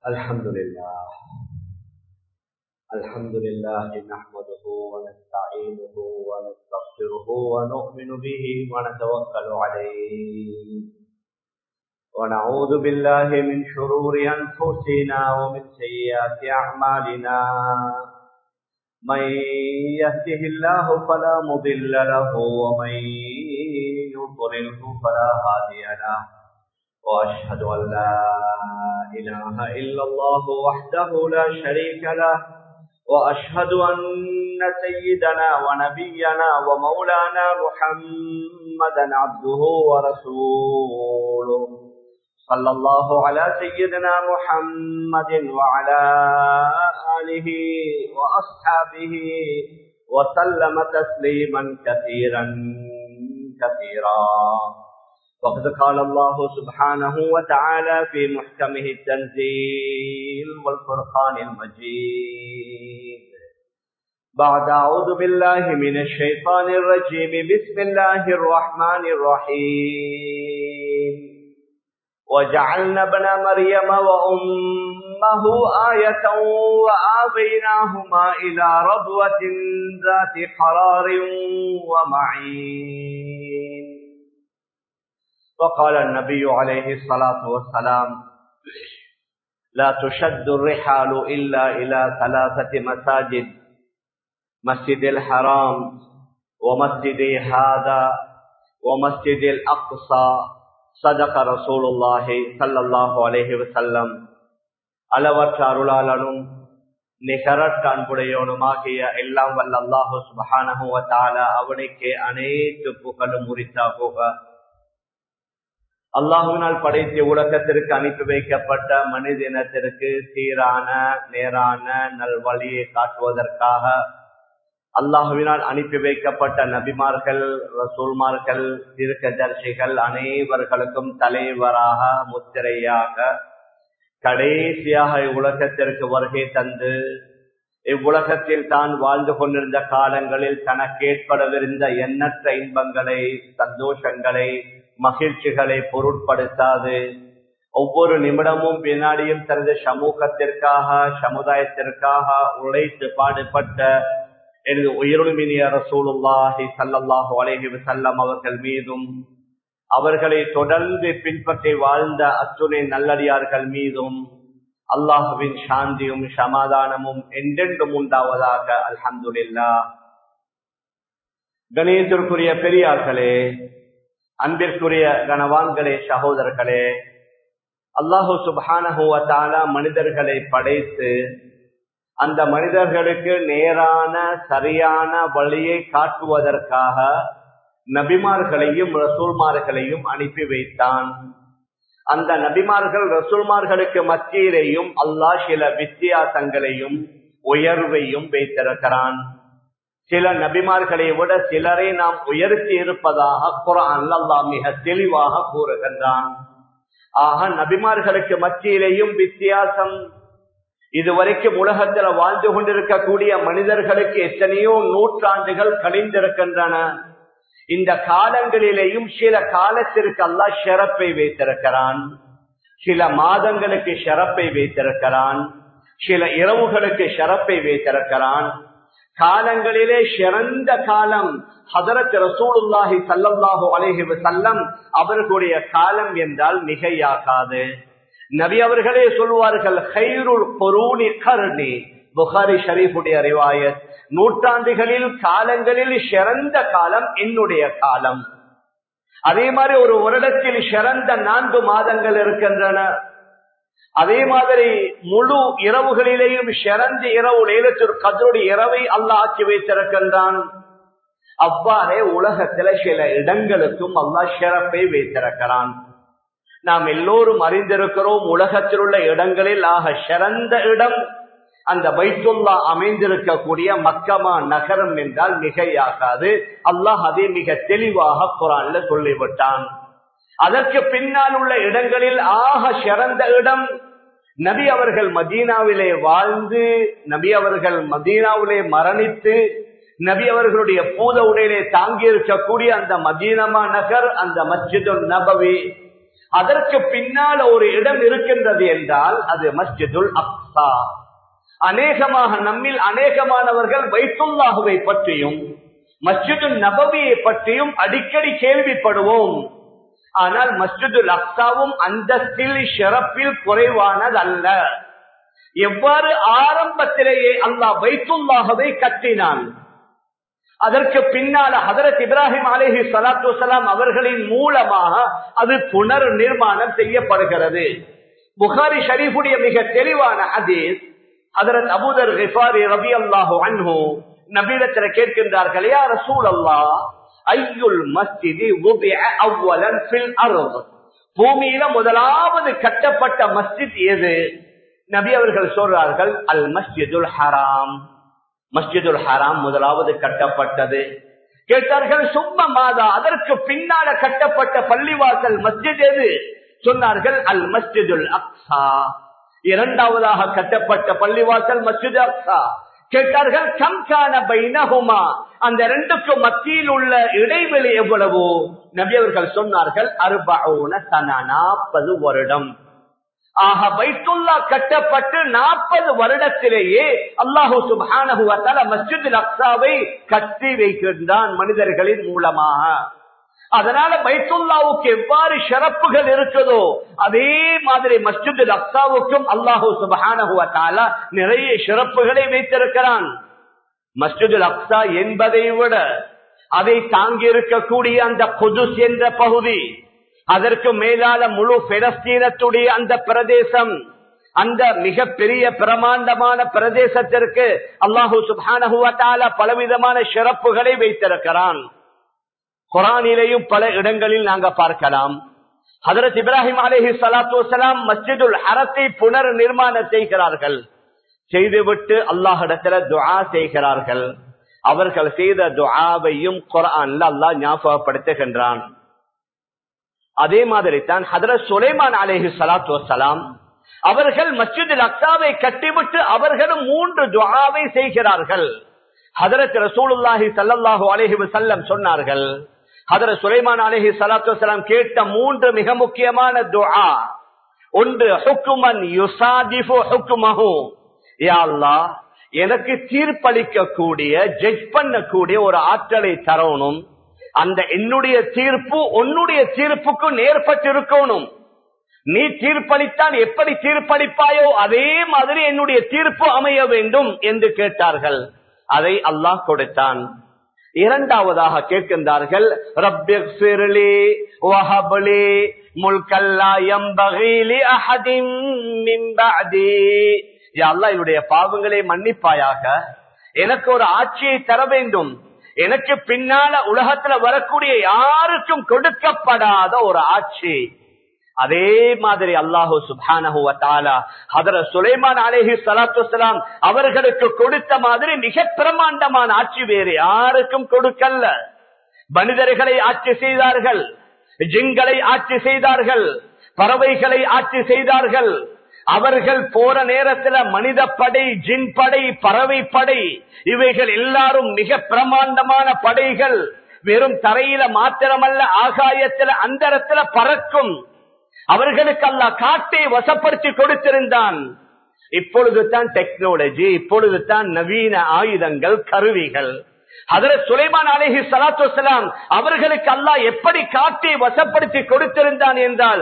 الحمد لله الحمد لله نحمده ونستعينه ونستغفره ونؤمن به ونتوكل عليه ونعوذ بالله من شرور أنفسنا ومن سيئات أعمالنا من يهده الله فلا مضل له ومن يضلله فلا هادي له وأشهد أن لا إله إلا الله وحده لا شريك له وأشهد أن سيدنا ونبينا ومولانا محمدا عبده ورسوله صلى الله على سيدنا محمد وعلى آله وأصحابه وسلم تسليما كثيرا كثيرا وقد قال الله سبحانه وتعالى في محكمه التنزيل والفرقان المجيد بعد أعوذ بالله من الشيطان الرجيم بسم الله الرحمن الرحيم وجعلنا ابن مريم وأمه آية وآبيناهما إلى ربوة ذات قرار ومعين وقال النبي عليه الصلاة والسلام لا تشد الرحال إلا إلى ثلاثة مساجد مسجد الحرام ومسجد هذا ومسجد الأقصى صدق رسول الله صلى الله عليه وسلم அளவற்ற அருளாளனும் நிகரற்ற அன்புடையவனுமாகிய எல்லாம் வல்ல அல்லாஹு சுபஹானஹுவத்தால அவனுக்கு அனைத்து புகழும் உரித்தா போக அல்லாஹுவினால் படைத்த உலகத்திற்கு அனுப்பி வைக்கப்பட்ட மனித இனத்திற்கு சீரான நேரான நல்வழியை காட்டுவதற்காக அல்லாஹுவினால் அனுப்பி வைக்கப்பட்ட நபிமார்கள் ரசூல்மார்கள் திருக்கதர்சிகள் அனைவர்களுக்கும் தலைவராக முத்திரையாக கடைசியாக இவ்வுலகத்திற்கு வருகை தந்து இவ்வுலகத்தில் தான் வாழ்ந்து கொண்டிருந்த காலங்களில் தனக்கு ஏற்படவிருந்த எண்ணற்ற இன்பங்களை சந்தோஷங்களை மகிழ்ச்சிகளை பொருட்படுத்தாது ஒவ்வொரு நிமிடமும் வினாடியும் தனது சமூகத்திற்காக சமுதாயத்திற்காக உழைத்து பாடுபட்ட எனது உயிருமினிய ரசூலுல்லாஹி சல்லல்லாஹு அலைஹி வஸல்லம் அவர்கள் மீதும் அவர்களை தொடர்ந்து பின்பற்றி வாழ்ந்த அத்துணை நல்லடியார்கள் மீதும் அல்லாஹுவின் சாந்தியும் சமாதானமும் என்றென்றும் உண்டாவதாக அல்ஹம்துலில்லா கணேசருக்குரிய பெரியார்களே அன்பிற்குரிய கனவான்களே சகோதரர்களே அல்லாஹு சுபானஹுவத்தால மனிதர்களை படைத்து அந்த மனிதர்களுக்கு நேரான சரியான வழியை காட்டுவதற்காக நபிமார்களையும் ரசூல்மார்களையும் அனுப்பி வைத்தான் அந்த நபிமார்கள் ரசூல்மார்களுக்கு மத்தியிலேயும் அல்லாஹ் சில வித்தியாசங்களையும் உயர்வையும் வைத்திருக்கிறான் சில நபிமார்களை விட சிலரை நாம் உயர்த்தி இருப்பதாக குரான் அல்லாஹ் மிக தெளிவாக கூறுகின்றான் ஆக நபிமார்களுக்கு மத்தியிலேயும் வித்தியாசம் இதுவரைக்கும் உலகத்தில் வாழ்ந்து கொண்டிருக்கக்கூடிய மனிதர்களுக்கு எத்தனையோ நூற்றாண்டுகள் கழிந்திருக்கின்றன இந்த காலங்களிலேயும் சில காலத்திற்கு அல்லாஹ் ஷெரப்பை வைத்திருக்கிறான் சில மாதங்களுக்கு ஷெரப்பை வைத்திருக்கிறான் சில இரவுகளுக்கு ஷெரப்பை வைத்திருக்கிறான் காலங்களிலே சிறந்த காலம் ஹதரத் ரசூலுல்லாஹி சல்லல்லாஹு அலைஹி வஸல்லம் அவர்களுடைய காலம் என்றால் மிகையாகாது நபி அவர்களே சொல்வார்கள் ஹைருல் பொரூனி கர்ணி புகாரி ஷரீஃபுடைய ரிவாயத் நூற்றாண்டுகளில் காலங்களில் சிறந்த காலம் என்னுடைய காலம் அதே மாதிரி ஒரு வருடத்தில் சிறந்த நான்கு மாதங்கள் இருக்கின்றன அதே மாதிரி முழு இரவுகளிலேயும் சிறந்த இரவு லேலத்திற்கு கதருடைய இரவை அல்ல ஆக்கி வைத்திருக்கின்றான் அவ்வாறே உலகத்துல சில இடங்களுக்கும் அல்லா சிறப்பை வைத்திருக்கிறான் நாம் எல்லோரும் அறிந்திருக்கிறோம் உலகத்தில் உள்ள இடங்களில் ஆக சிறந்த இடம் அந்த பைத்துல்லா அமைந்திருக்கக்கூடிய மக்கமா நகரம் என்றால் மிகையாகாது அல்லாஹ் அதை மிக தெளிவாக குரான்ல சொல்லிவிட்டான் அதற்கு பின்னால் உள்ள இடங்களில் ஆக சிறந்த இடம் நபி அவர்கள் மதீனாவிலே வாழ்ந்து நபி அவர்கள் மதீனாவிலே மரணித்து நபி அவர்களுடைய பூத உடையிலே தாங்கி இருக்கக்கூடிய அந்த மதீனமா நகர் அந்த மஸ்ஜிது நபவி அதற்கு பின்னால் ஒரு இடம் இருக்கின்றது என்றால் அது மஸ்ஜிதுல் அக்ஸா அநேகமாக நம்மில் அநேகமானவர்கள் வைத்துல்லாஹுவை பற்றியும் மஸ்ஜிது நபவியை பற்றியும் அடிக்கடி கேள்விப்படுவோம் ஆனால் மஸ்ஜிதுல் அக்ஸாவும் அந்தஸ்தில் சிறப்பில் குறைவானதல்ல எவ்வாறு ஆரம்பத்திலேயே அல்லாஹ் வைத்துல்லாகவே கட்டினான் அதற்கு பின்னால ஹதரத் இப்ராஹிம் அலேஹி சலாத்து வலாம் அவர்களின் மூலமாக அது புனர் நிர்மாணம் செய்யப்படுகிறது புகாரி ஷரீஃபுடைய மிக தெளிவான ஹதீஸ் ஹதரத் அபூதர் கிஃபாரி ரபி அல்லாஹு அன்ஹு நபீரத்தில் கேட்கின்றார்கள் யா ரசூல் அல்லாஹ் ஐயுல் மஸ்ஜிதி அவ்வலன் ஃபில் அர்த் பூமியில முதலாவது கட்டப்பட்ட மஸ்ஜித் எது நபி அவர்கள் சொல்றார்கள் அல் மஸ்ஜிதுல் ஹராம் மஸ்ஜிதுல் ஹராம் முதலாவது கட்டப்பட்டது கேட்டார்கள் சும்ம மாதா அதற்கு பின்னால கட்டப்பட்ட பள்ளிவாசல் மஸ்ஜித் எது சொன்னார்கள் அல் மஸ்ஜிதுல் அக்ஸா இரண்டாவதாக கட்டப்பட்ட பள்ளிவாசல் மஸ்ஜித் அக்ஸா கேட்டார்கள் கம்கான பைனஹுமா அந்த ரெண்டுக்கும் மத்தியில் உள்ள இடைவெளி எவ்வளவோ நபி அவர்கள் சொன்னார்கள் அறுபவுன சன நாற்பது வருடம் ஆக பைத்துல்லா கட்டப்பட்டு நாற்பது வருடத்திலேயே அல்லாஹூ சுபானகுவத்தால மஸ்ஜித் அக்ஸாவை கட்டி வைக்கின்றான் மனிதர்களின் மூலமாக அதனால பைத்துல்லாவுக்கு எவ்வாறு சிறப்புகள் இருக்குதோ அதே மாதிரி மஸ்ஜித் அக்ஸாவுக்கும் அல்லாஹூ சுபானகுவத்தால நிறைய சிறப்புகளை வைத்திருக்கிறான் மஸ்ஜித் அக்ஸா என்பதை விட அதை தாங்கி இருக்கக்கூடிய அந்த குதுஸ் என்ற பகுதி அதற்கு மேலால முழு பெலஸ்தீனத்துடைய அந்த பிரதேசம் அந்த மிக பெரிய பிரமாண்டமான பிரதேசத்திற்கு அல்லாஹூ சுபானகுவத்தால பலவிதமான சிறப்புகளை வைத்திருக்கிறான் குரானிலேயும் பல இடங்களில் நாங்க பார்க்கலாம் ஹதரத் இப்ராஹிம் அலஹி சலாத்து வலாம் மஸ்ஜிதுல் ஹரத்தை புனர் நிர்மாணம் செய்கிறார்கள் செய்துவிட்டு அல்லாஹிடத்துல துஆ செய்கிறார்கள் அவர்கள் செய்த துஆவையும் குரான்ல அல்லாஹ் ஞாபகப்படுத்துகின்றான் அதே மாதிரி தான் ஹதரத் சுலைமான் அலேஹி சலாத்து வலாம் அவர்கள் மஸ்ஜிதில் அக்சாவை கட்டிவிட்டு அவர்களும் மூன்று துவாவை செய்கிறார்கள் ஹதரத் ரசூலுல்லாஹி சல்லாஹூ அலேஹி வசல்லம் சொன்னார்கள் ஹதரத் சுலைமான் அலேஹி சலாத்து வலாம் கேட்ட மூன்று மிக முக்கியமான துஆ ஒன்று ஹுக்குமன் யுசாதிஃபு ஹுக்குமஹு யா அல்லாஹ் எனக்கு தீர்ப்பளிக்க கூடிய ஜட்ஜ் பண்ணக்கூடிய ஒரு ஆற்றலை தரணும் அந்த என்னுடைய தீர்ப்பு உன்னுடைய தீர்ப்புக்கு நேர்பட்டிருக்கணும் நீ தீர்ப்பளித்தால் எப்படி தீர்ப்பளிப்பாயோ அதே மாதிரி என்னுடைய தீர்ப்பு அமைய வேண்டும் என்று கேட்டார்கள் அதை அல்லாஹ் கொடுத்தான் இரண்டாவதாக கேட்கின்றார்கள் என்னுடைய பாவங்களை மன்னிப்பாயாக எனக்கு ஒரு ஆட்சியை தர வேண்டும் எனக்கு பின்னால உலகத்துல வரக்கூடிய யாருக்கும் கொடுக்கப்படாத ஒரு ஆட்சி அதே மாதிரி அல்லாஹூ சுபானஹுவத்தாலா சுலைமான் அலேஹி சலாத்து அவர்களுக்கு கொடுத்த மாதிரி மிக பிரமாண்டமான ஆட்சி வேறு யாருக்கும் கொடுக்கல மனிதர்களை ஆட்சி செய்தார்கள் ஜிங்களை ஆட்சி செய்தார்கள் பறவைகளை ஆட்சி செய்தார்கள் அவர்கள் போற நேரத்துல மனித படை ஜின் படை பறவை படை இவைகள் எல்லாரும் மிக பிரமாண்டமான படைகள் வெறும் தரையில மாத்திரமல்ல ஆகாயத்துல அந்தரத்துல பறக்கும் அவர்களுக்கு அல்ல காட்டை வசப்படுத்தி கொடுத்திருந்தான் இப்பொழுது தான் டெக்னாலஜி இப்பொழுது தான் நவீன ஆயுதங்கள் கருவிகள் அதற்கு சுலைமான் அலேஹி சலாத்து வலாம் அவர்களுக்கு அல்லாஹ் எப்படி காட்டை வசப்படுத்தி கொடுத்திருந்தான் என்றால்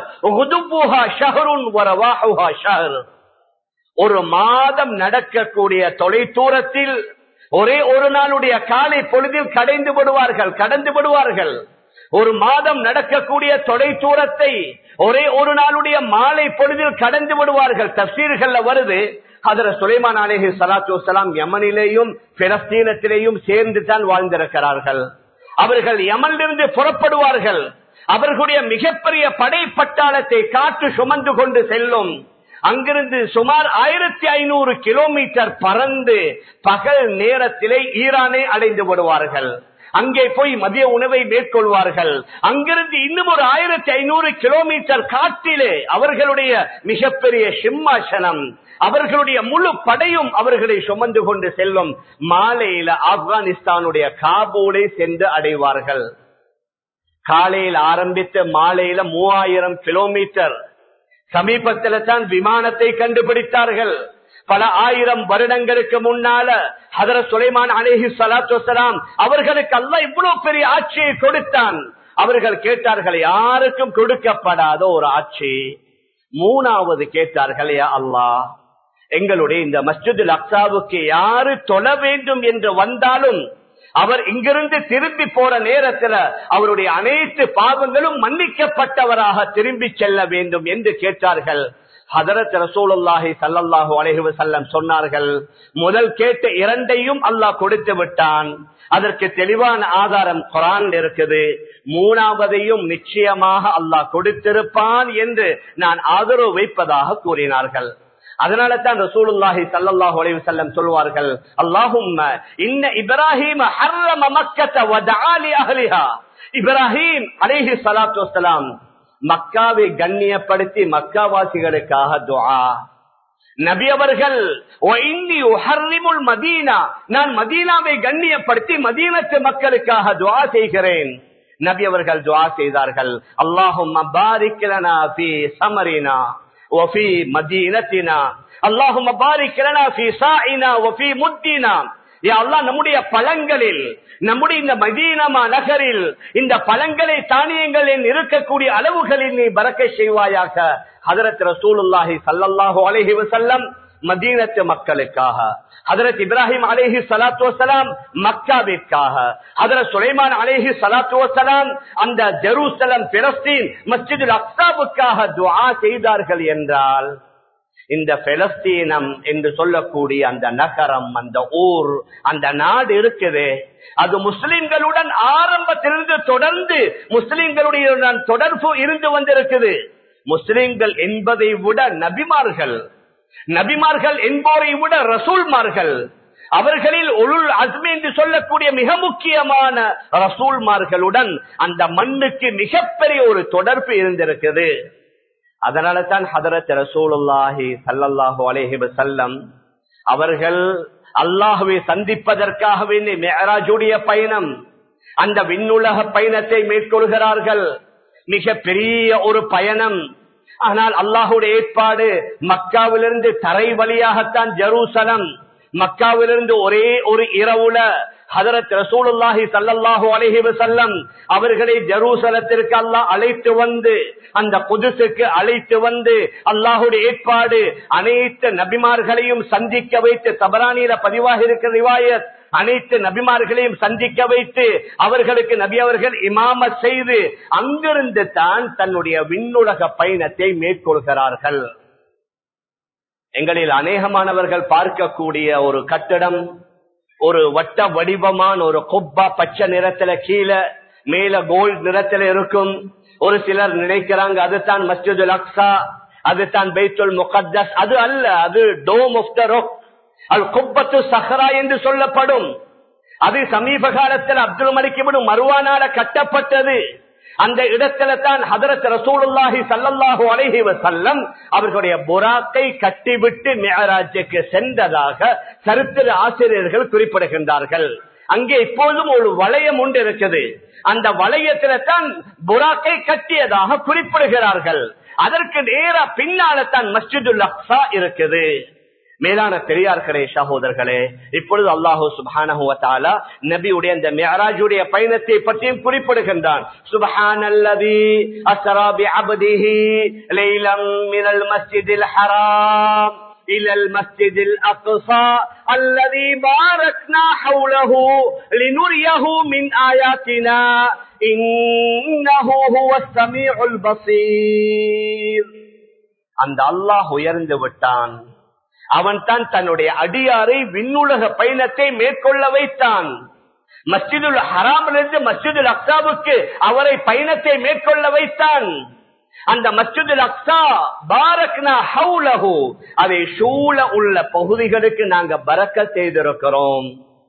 ஒரு மாதம் நடக்கக்கூடிய தொலைதூரத்தில் ஒரே ஒரு நாளுடைய காலை பொழுதில் கடைந்து விடுவார்கள் கடந்து விடுவார்கள் ஒரு மாதம் நடக்கக்கூடிய தொலை தூரத்தை ஒரே ஒரு நாளுடைய மாலை பொழுதில் கடந்து விடுவார்கள் தப்சீர்கள்ல வருது அதர சுலைமான் அலேஹி சலாத்து வலாம் யமனிலேயும் பிலஸ்தீனத்திலேயும் சேர்ந்து தான் வாழ்ந்திருக்கிறார்கள் அவர்கள் யமனிலிருந்து புறப்படுவார்கள் அவர்களுடைய மிகப்பெரிய படை பட்டாளத்தை காற்று சுமந்து கொண்டு செல்லும் அங்கிருந்து சுமார் ஆயிரத்தி ஐநூறு கிலோமீட்டர் பறந்து பகல் நேரத்திலே ஈரானை அடைந்து விடுவார்கள் அங்கே போய் மதிய உணவை மேற்கொள்வார்கள் அங்கிருந்து இன்னும் ஒரு ஆயிரத்தி ஐநூறு கிலோமீட்டர் காற்றிலே அவர்களுடைய மிகப்பெரிய சிம்மாசனம் அவர்களுடைய முழு படையும் அவர்களை சுமந்து கொண்டு செல்லும் மாலையில ஆப்கானிஸ்தானுடைய காபூலை சென்று அடைவார்கள் காலையில் ஆரம்பித்து மாலையில மூவாயிரம் கிலோமீட்டர் சமீபத்தில் தான் விமானத்தை கண்டுபிடித்தார்கள் பல ஆயிரம் வருடங்களுக்கு முன்னால ஹதர சுலைமான் அலேஹி சலாத்து வசலாம் அவர்களுக்கு அல்ல இவ்வளவு பெரிய ஆட்சியை கொடுத்தான் அவர்கள் கேட்டார்கள் யாருக்கும் கொடுக்கப்படாத ஒரு ஆட்சி மூணாவது கேட்டார்கள் யா அல்லாஹ் எங்களுடைய இந்த மஸ்ஜிதுல் அக்சாவுக்கு யாரு தொழ வேண்டும் என்று வந்தாலும் அவர் இங்கிருந்து திரும்பி போற நேரத்தில் அவருடைய அனைத்து பாவங்களும் மன்னிக்கப்பட்டவராக திரும்பி செல்ல வேண்டும் என்று கேட்டார்கள் ஹதரத் ரசூலுல்லாஹி சல்லல்லாஹு அலைஹி வஸல்லம் சொன்னார்கள் முதல் கேட்ட இரண்டையும் அல்லாஹ் கொடுத்து விட்டான் அதற்கு தெளிவான ஆதாரம் குரான் இருக்குது மூணாவதையும் நிச்சயமாக அல்லாஹ் கொடுத்திருப்பான் என்று நான் ஆதரவு வைப்பதாக கூறினார்கள் அதனால தான் ரசூலுல்லாஹி சல்லல்லாஹு அலைஹி வஸல்லம் சொல்வார்கள் அல்லாஹும்ம இன்ன இப்ராஹீம் ஹர்ரம மக்கத்த வதஆலி அஹ்லிஹா இப்ராஹீம் அலைஹி ஸலாத்து வஸலாம் மக்காவை கண்ணியப்படுத்தி மக்காவாசிகளுக்காக துஆ நபி அவர்கள் மதீனா நான் மதீனாவை கண்ணியப்படுத்தி மதீனத்து மக்களுக்காக துவா செய்கிறேன் நபி அவர்கள் துவா செய்தார்கள் அல்லாஹும் சமரினா وفي مدينتنا اللهم بارك لنا في ساعنا وفي مدنا யா அல்லா நம்முடைய பழங்களில் நம்முடைய இந்த மதீனமா நகரில் இந்த பழங்களை தானியங்களில் இருக்கக்கூடிய அளவுகளில் நீ பறக்க செய்வாயாக ஹதரத் ரசூலுல்லாஹி சல்லல்லாஹு அலைஹி வஸல்லம் மதீனத்து மக்களுக்காக ஹதரத் இப்ராஹிம் அலேஹி சலாத்து வசலாம் மக்காவிற்காக ஹதரத் சுலைமான் அலேஹி சலாத்து வசலாம் அந்த ஜெருசலம் பிலஸ்தீன் மஸ்ஜிது அக்சாவுக்காக துவா செய்தார்கள் என்றால் இந்த பெலஸ்தீனம் என்று சொல்லக்கூடிய அந்த நகரம் அந்த ஊர் அந்த நாடு இருக்குது அது முஸ்லிம்களுடன் ஆரம்பத்திலிருந்து தொடர்ந்து முஸ்லிம்களுடைய தொடர்பு இருந்து வந்திருக்குது முஸ்லிம்கள் என்பதை விட நபிமார்கள் நபிமார்கள் என்போரை விட ரசூல்மார்கள் அவர்களில் ஒழுல் அஸ்மி என்று சொல்லக்கூடிய மிக முக்கியமான ரசூல்மார்களுடன் அந்த மண்ணுக்கு மிகப்பெரிய ஒரு தொடர்பு இருந்திருக்குது அதனால தான் ஹதரத் ரசூலுல்லாஹி சல்லல்லாஹு அலேஹி வசல்லம் அவர்கள் அல்லாஹுவை சந்திப்பதற்காகவே மேராஜுடைய பயணம் அந்த விண்ணுலக பயணத்தை மேற்கொள்கிறார்கள் மிக பெரிய ஒரு பயணம் ஆனால் அல்லாஹுடைய ஏற்பாடு மக்காவிலிருந்து தரை வழியாகத்தான் ஜெருசலம் மக்காவிலிருந்து ஒரே ஒரு இரவுல ஹதரத் ரசூலுல்லாஹி சல்லல்லாஹு அலைஹி வஸல்லம் அவர்களை ஜெருசலத்திற்கு அல்லாஹ் அழைத்து வந்து அந்த புதுசுக்கு அழைத்து வந்து அல்லாஹுடைய ஏற்பாடு அனைத்து நபிமார்களையும் சந்திக்க வைத்து தபரானியில பதிவாக இருக்கிற ரிவாயத் அனைத்து நபிமார்களையும் சந்திக்க வைத்து அவர்களுக்கு நபி அவர்கள் இமாம செய்து அங்கிருந்து தான் தன்னுடைய விண்ணுலக பயணத்தை மேற்கொள்கிறார்கள் எங்களில் அநேகமானவர்கள் பார்க்கக்கூடிய ஒரு கட்டடம் ஒரு வட்ட வடிவமான ஒரு கொப்பா பச்சை நிறத்துல கீழே மேல கோல்ட் நிறத்துல இருக்கும் ஒரு சிலர் நினைக்கிறாங்க அதுதான் மஸ்ஜிதுல் அக்ஸா அதுதான் பைத்துல் முகத்தஸ் அது அல்ல அது டோம் ஆஃப் த ரொக் அது குப்பத்து சஹரா என்று சொல்லப்படும் அது சமீப காலத்தில் அப்துல் மலிக்கிபின் மருவானால கட்டப்பட்டது அந்த இடத்துல தான் ஹதரத் ரசூலுல்லாஹி சல்லல்லாஹு அலைஹி வஸல்லம் அவர்களுடைய புறாக்கை கட்டிவிட்டு மேராஜுக்கு சென்றதாக சரித்திர ஆசிரியர்கள் குறிப்பிடுகின்றார்கள் அங்கே இப்போதும் ஒரு வளையம் உண்டு இருக்குது அந்த வளையத்தில தான் புறாக்கை கட்டியதாக குறிப்பிடுகிறார்கள் அதற்கு நேர பின்னால தான் மஸ்ஜிதுல் அக்ஸா இருக்குது மேலான பெரியார்களே சகோதரர்களே இப்பொழுது அல்லாஹூ சுபான நபியுடைய அந்த மேராஜுடைய பயணத்தை பற்றியும் குறிப்பிடுகின்றான் சுபஹானல்லதி அஸ்ராபி அபதிஹி லைலம் மினல் மஸ்ஜிதில் ஹராம் إلى المسجد الأقصى الذي باركنا حوله لنريه من آياتنا إنه هو السميع البصير அந்த அல்லாஹ் உயர்ந்து விட்டான் அவன் தான் தன்னுடைய அடியாரை விண்ணுலக பயணத்தை மேற்கொள்ள வைத்தான் மஸ்ஜிதுல் ஹராமிலிருந்து மஸ்ஜிதுல் அக்சாவுக்கு அவரை பயணத்தை மேற்கொள்ள வைத்தான் அந்த மஸ்ஜிதுல் அக்ஸா பாரக்னா ஹவுலஹு அதை சூழ உள்ள பகுதிகளுக்கு நாங்க பறக்க செய்திருக்கிறோம்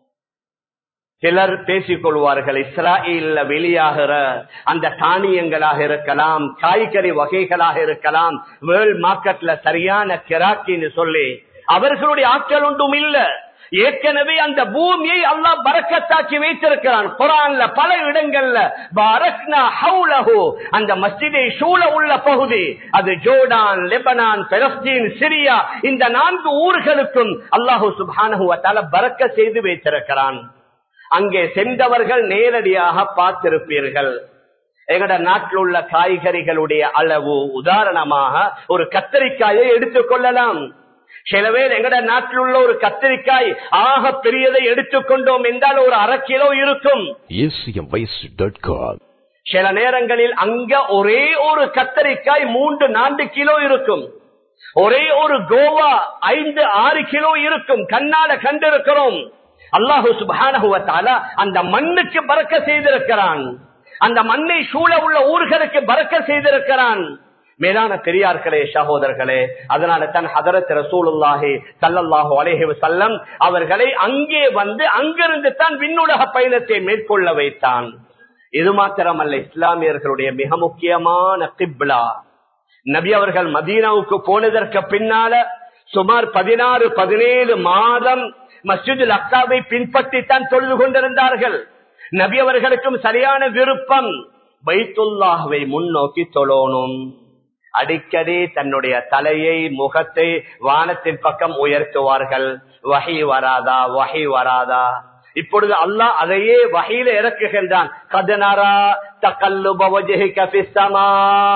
சிலர் பேசிக் கொள்வார்கள் இஸ்ராயல்ல வெளியாகிற அந்த தானியங்களாக இருக்கலாம் காய்கறி வகைகளாக இருக்கலாம் வேர்ல்ட் மார்க்கெட்ல சரியான கிராக்கின்னு சொல்லி அவர்களுடைய ஆற்றல் ஒன்றும் இல்ல ஏற்கனவே அந்த பூமியை அல்லாஹ் பறக்கத்தாக்கி வைத்திருக்கிறான் குரான்ல பல இடங்கள்ல பாரக்னா ஹவுலஹு அந்த மஸ்ஜிதை சூழ உள்ள பகுதி அது ஜோர்டான் லெபனான் பெலஸ்தீன் சிரியா இந்த நான்கு ஊர்களுக்கும் அல்லாஹு சுப்ஹானஹு வ தஆலா பறக்க செய்து வைத்திருக்கிறான் அங்கே சென்றவர்கள் நேரடியாக பார்த்திருப்பீர்கள் எங்கட நாட்டில் உள்ள காய்கறிகளுடைய அளவு உதாரணமாக ஒரு கத்தரிக்காயை எடுத்துக் கொள்ளலாம் சில பேர் எங்கட நாட்டில் உள்ள ஒரு கத்திரிக்காய் ஆக பெரியதை எடுத்துக்கொண்டோம் என்றால் ஒரு அரை கிலோ இருக்கும் acmvoice.com. சில நேரங்களில் அங்க ஒரே ஒரு கத்தரிக்காய் மூன்று நான்கு கிலோ இருக்கும் ஒரே ஒரு கோவா ஐந்து ஆறு கிலோ இருக்கும் கண்ணால கண்டிருக்கிறோம் அல்லாஹு சுப்ஹானஹு வ தஆலா அந்த மண்ணுக்கு பறக்க செய்திருக்கிறான் அந்த மண்ணை சூழ உள்ள ஊர்களுக்கு பறக்க செய்திருக்கிறான் மேலான பெரியார்களே சகோதரர்களே அதனால தன் ஹதரத் ரசூலுல்லாஹி ஸல்லல்லாஹு அலைஹி வஸல்லம் அவர்களை அங்கே வந்து அங்கிருந்து தான் விண்ணுலக பயணத்தை மேற்கொள்ள வைத்தான் இது மாத்திரமல்ல இஸ்லாமியர்களுடைய மிக முக்கியமான கிப்லா நபி அவர்கள் மதீனாவுக்கு போனதற்கு பின்னால சுமார் பதினாறு பதினேழு மாதம் மஸ்ஜிதுல் அக்சாவை பின்பற்றித்தான் தொழுது கொண்டிருந்தார்கள் நபி அவர்களுக்கும் சரியான விருப்பம் பைத்துல்லாஹ்வை முன்னோக்கி தொழணும் அடிக்கடி தன்னுடைய தலையை முகத்தை வானத்தின் பக்கம் உயர்த்துவார்கள் வகை வராதா வகை வராதா இப்பொழுது அல்லாஹ் அதையே வகையில இறக்குகின்றான் கதனரா தகல்லுப வஜஹிக ஃபிஸ்ஸமா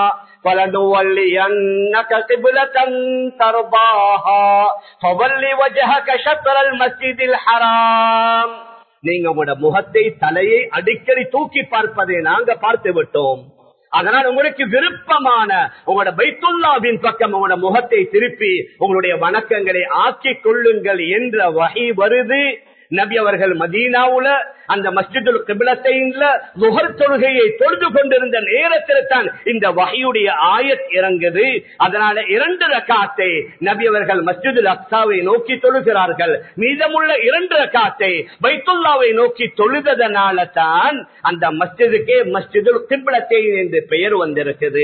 فلنولينك قبلة ترضاها فول وجهك شطر المسجد الحرام நீங்க உங்களோட முகத்தை தலையை அடிக்கடி தூக்கி பார்ப்பதை நாங்க பார்த்து விட்டோம் அதனால் உங்களுக்கு விருப்பமான உங்களோட பைத்துல்லாவின் பக்கம் உங்களோட முகத்தை திருப்பி உங்களுடைய வணக்கங்களை ஆக்கிக் கொள்ளுங்கள் என்ற வகை வருது நபி அவர்கள் மதீனாவுல அந்த மஸ்ஜிதுல் கிபிலத்தைன்ல முகர் தொழுகையை தொழுது கொண்டிருந்த நேரத்தில் தான் இந்த வகையுடைய ஆயத் இறங்குது அதனால இரண்டு ரக்காத்தை நபி அவர்கள் மஸ்ஜிதுல் அக்சாவை நோக்கி தொழுகிறார்கள் மீதமுள்ள இரண்டு ரக்காத்தை பைத்துல்லாவை நோக்கி தொழுததனால தான் அந்த மஸ்ஜிதுக்கே மஸ்ஜிதுல் கிபிலத்தை என்று பெயர் வந்திருக்குது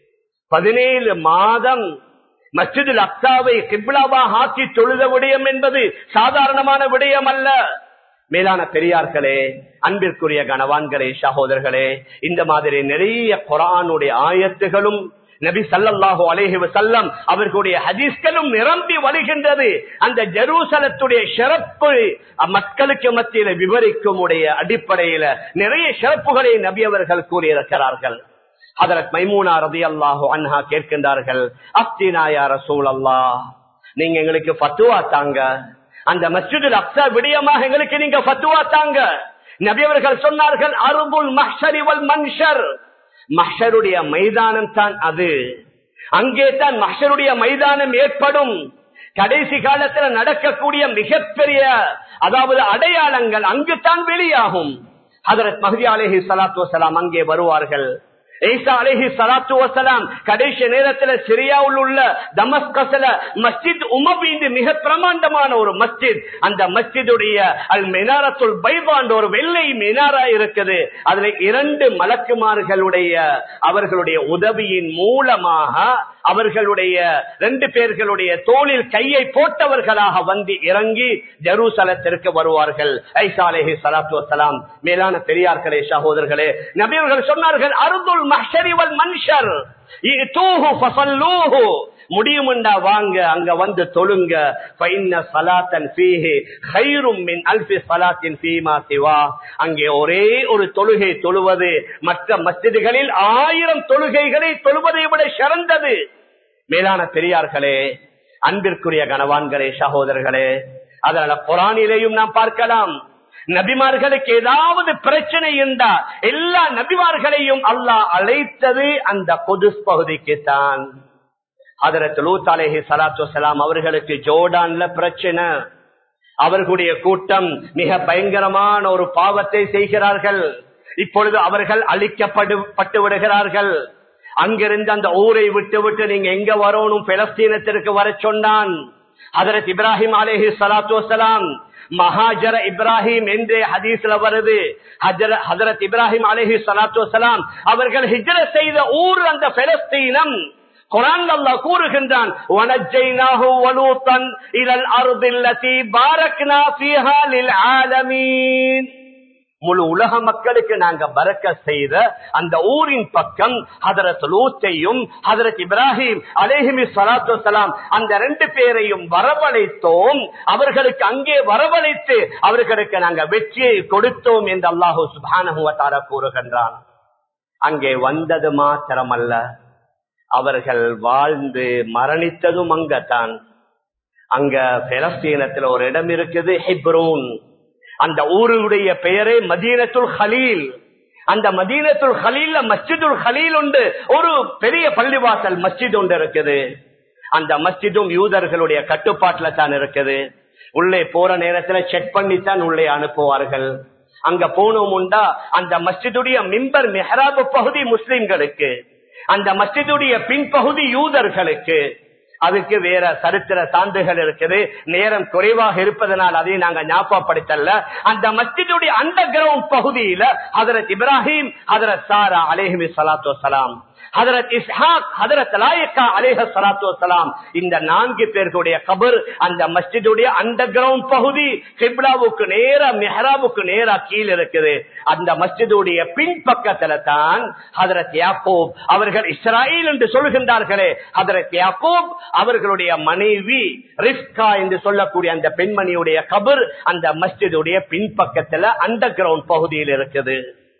பதினேழு மாதம் மஸ்ஜிதுல் அக்சாவை கிப்லாவாக ஆக்கி தொழுத விடயம் என்பது சாதாரணமான விடயம் அல்ல மேலான பெரியார்களே அன்பிற்குரிய கணவான்களே சகோதரர்களே இந்த மாதிரி நிறைய குரானுடைய ஆயத்துகளும் நபி சல்லல்லாஹு அலைஹி வஸல்லம் அவர்களுடைய ஹதீஸ்களும் நிரம்பி வருகின்றது அந்த ஜெருசலத்துடைய சிறப்பு மக்களுக்கு மத்தியில விவரிக்கும் உடைய அடிப்படையில நிறைய சிறப்புகளை நபி அவர்கள் கூறியிருக்கிறார்கள் ஹதரத் மைமூனா ரதி அல்லாஹு அன்ஹா கேட்கின்றார்கள் அப்தினாயா ரசூல் அல்லாஹ் நீங்க எங்களுக்கு ஃபத்துவா தாங்க அந்த மஸ்ஜிதுல் அக்ஸா விடயமாக எங்களுக்கு நீங்க ஃபத்துவா தாங்க நபி அவர்கள் சொன்னார்கள் அருபுல் மஹ்ஷரி வல் மன்ஷர் மஹ்ஷருடைய மைதானம் தான் அது அங்கே தான் மஹ்ஷருடைய மைதானம் ஏற்படும் கடைசி காலத்துல நடக்கக்கூடிய மிகப்பெரிய அதாவது அடையாளங்கள் அங்குதான் வெளியாகும் ஹதரத் மஹதி அலேஹி சலாத்து வசலாம் அங்கே வருவார்கள் ஈசா அலேஹி சலாத்து வசலாம் கடைசி நேரத்துல சிரியாவில் உள்ள தமஸ்கஸ்ல மஸ்ஜித் உமபீந்து மிக பிரமாண்டமான ஒரு மஸ்ஜித் அந்த மஸ்ஜிதுடைய அல் மினாரத்துல் பைபாண்ட் ஒரு வெள்ளை மினாரா இருக்குது அதுல இரண்டு மலக்குமார்களுடைய அவர்களுடைய உதவியின் மூலமாக அவர்களுடைய ரெண்டு பேர்களுடைய தோளில் கையை போட்டவர்களாக வந்து இறங்கி ஜெருசலத்திற்கு வருவார்கள் ஐசா அலேஹி சலாத்து வசலாம் மேலான பெரியார்களே சகோதரர்களே நபியவர்கள் சொன்னார்கள் அருதுல் மஹ்ஷரிவல் மன்ஷர் முடியுமுண்டா வாங்க அங்க வந்து தொழுங்க அங்கே ஒரே ஒரு தொழுகை தொழுவது மற்ற மஸ்ஜிதுகளில் ஆயிரம் தொழுகைகளை தொழுவதை விட சிறந்தது மேலான பெரியார்களே அன்பிற்குரிய கனவான்களே சகோதரர்களே அதனால குரானிலேயும் நாம் பார்க்கலாம் நபிமார்களுக்கு ஏதாவது பிரச்சனை இருந்தா எல்லா நபிமார்களையும் அல்லாஹ் அழைத்தது அந்த பொது பகுதிக்கு தான் அதற்கு லூத் அலேஹி சலாத்து வலாம் அவர்களுக்கு ஜோர்டான்ல பிரச்சனை அவர்களுடைய கூட்டம் மிக பயங்கரமான ஒரு பாவத்தை செய்கிறார்கள் இப்பொழுது அவர்கள் அழிக்கப்படு பட்டு விடுகிறார்கள் அங்கிருந்து அந்த ஊரை விட்டு விட்டு நீங்க எங்க வரணும் பெலஸ்தீனத்திற்கு வர சொன்னான் அதரத் இப்ராஹிம் அலேஹி சலாத்து வலாம் மகாஜர இப்ராஹிம் என்றே ஹதீஸ்ல வருது ஹஜரத் இப்ராஹிம் அலஹி சலாத்து வலாம் அவர்கள் ஹிஜ்ர செய்த ஊர் அந்த பெலஸ்தீனம் குரான் அல்லாஹ் கூறுகின்றான் வனஜைனாஹு வலூத்தன் இலல் அர்தில்லதி பாரக்னா ஃபீஹா லில் ஆலமீன் முழு உலக மக்களுக்கு நாங்க பறக்க செய்த அந்த ஊரின் பக்கம் ஹதரத் லூத்தையும் ஹதரத் இப்ராஹிம் அலேஹிமி சலாத்து சலாம் அந்த ரெண்டு பேரையும் வரவழைத்தோம் அவர்களுக்கு அங்கே வரவழைத்து அவர்களுக்கு நாங்க வெற்றியை கொடுத்தோம் என்று அல்லாஹூ சுபானகுவத்தார கூறுகின்றான் அங்கே வந்தது மாத்திரமல்ல அவர்கள் வாழ்ந்து மரணித்ததும் அங்கத்தான் அங்க பெலஸ்தீனத்தில் ஒரு இடம் இருக்குது ஹிப்ரூன் அந்த ஊருடைய பெயரே மதீனத்துல் ஹலீல் அந்த மதீனத்துல் ஹலீல்ல மஸ்ஜிதுல் ஹலீல் உண்டு ஒரு பெரிய பள்ளிவாசல் மஸ்ஜித் ஒன்று இருக்குது அந்த மஸ்ஜிதும் யூதர்களுடைய கட்டுப்பாட்டுல தான் இருக்குது உள்ளே போற நேரத்துல செக் பண்ணித்தான் உள்ளே அனுப்புவார்கள் அங்க போனோம் உண்டா அந்த மஸ்ஜிதுடைய மிம்பர் மெஹராபு பகுதி முஸ்லிம்களுக்கு அந்த மஸ்ஜிதுடைய பின்பகுதி யூதர்களுக்கு அதுக்கு வேற சரித்திர சான்றுகள் இருக்குது நேரம் குறைவாக இருப்பதனால் அதை நாங்க ஞாபகப்படுத்தல அந்த மஸ்ஜிதுடைய அண்டர் கிரவுண்ட் பகுதியில ஹதரத் இப்ராஹிம் ஹதரத் சாரா அலேஹிமி சலாத்து வலாம் ஹதரத் இஸ்ஹாக் ஹதரத் லாயக்கா அலேஹ சலாத்து வலாம் இந்த நான்கு பேர்களுடைய கபர் அந்த மஸ்ஜிதுடைய அண்டர் கிரவுண்ட் பகுதி ஹிப்லாவுக்கு நேரா மெஹராவுக்கு நேரா கீழ் இருக்குது அந்த மஸ்ஜிதுடைய பின்பக்கத்துல தான் ஹதரத் யாக்கூப் அவர்கள் இஸ்ராயில் என்று சொல்கின்றார்களே ஹதரத் யாக்கூப் அவர்களுடைய மனைவி ரிஸ்கா என்று சொல்லக்கூடிய அந்த பெண்மணியுடைய கபர் அந்த மஸ்ஜிதுடைய பின்பக்கத்துல அண்டர் கிரவுண்ட் பகுதியில் இருக்குது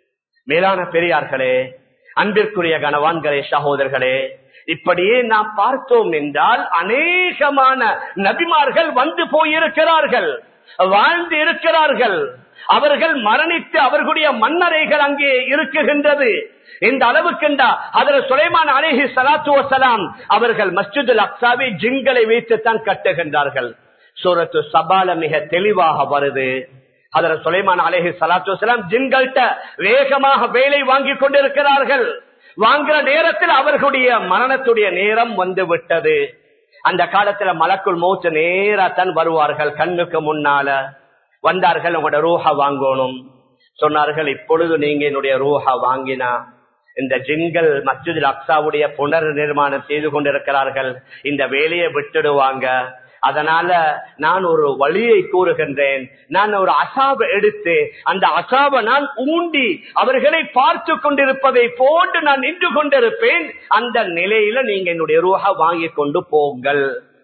மேலான பெரியார்களே அன்பிற்குரிய கனவான்களே சகோதரர்களே இப்படியே நாம் பார்த்தோம் என்றால் அநேகமான நபிமார்கள் வந்து போயிருக்கிறார்கள் வாழ்ந்து இருக்கிறார்கள் அவர்கள் மரணித்து அவர்களுடைய மன்னரைகள் அங்கே இருக்குகின்றது இந்த அளவுக்குண்டா அதில் சுலைமான் அலேஹி சலாத்து வசலாம் அவர்கள் மஸ்ஜிதுல் அக்சாவை ஜின்களை வைத்துத்தான் கட்டுகின்றார்கள் சூரத்து சபால மிக தெளிவாக வருது அதுல சுலைமான் அலேஹி சலாத்து வசலாம் ஜின்கள்கிட்ட வேகமாக வேலை வாங்கி கொண்டிருக்கிறார்கள் வாங்குற நேரத்தில் அவர்களுடைய மரணத்துடைய நேரம் வந்து விட்டது அந்த காலத்துல மலக்குள் மூச்சு நேரத்தான் வருவார்கள் கண்ணுக்கு முன்னால வந்தார்கள் உங்களோட ரூஹா வாங்கணும் சொன்னார்கள் இப்பொழுது நீங்க என்னுடைய ரூஹா வாங்கினா இந்த ஜின்கள் மஸ்ஜித் அக்சாவுடைய புனர் நிர்மாணம் செய்து கொண்டிருக்கிறார்கள் இந்த வேலையை விட்டுடுவாங்க அதனால நான் ஒரு வழியை கூறுகின்றேன் நான் ஒரு அசாப எடுத்து அந்த அசாப நான் ஊண்டி அவர்களை பார்த்து கொண்டிருப்பதை போன்று நான் நின்று கொண்டிருப்பேன் அந்த நிலையில நீங்க என்னுடைய ரூஹா வாங்கி கொண்டு போங்கள்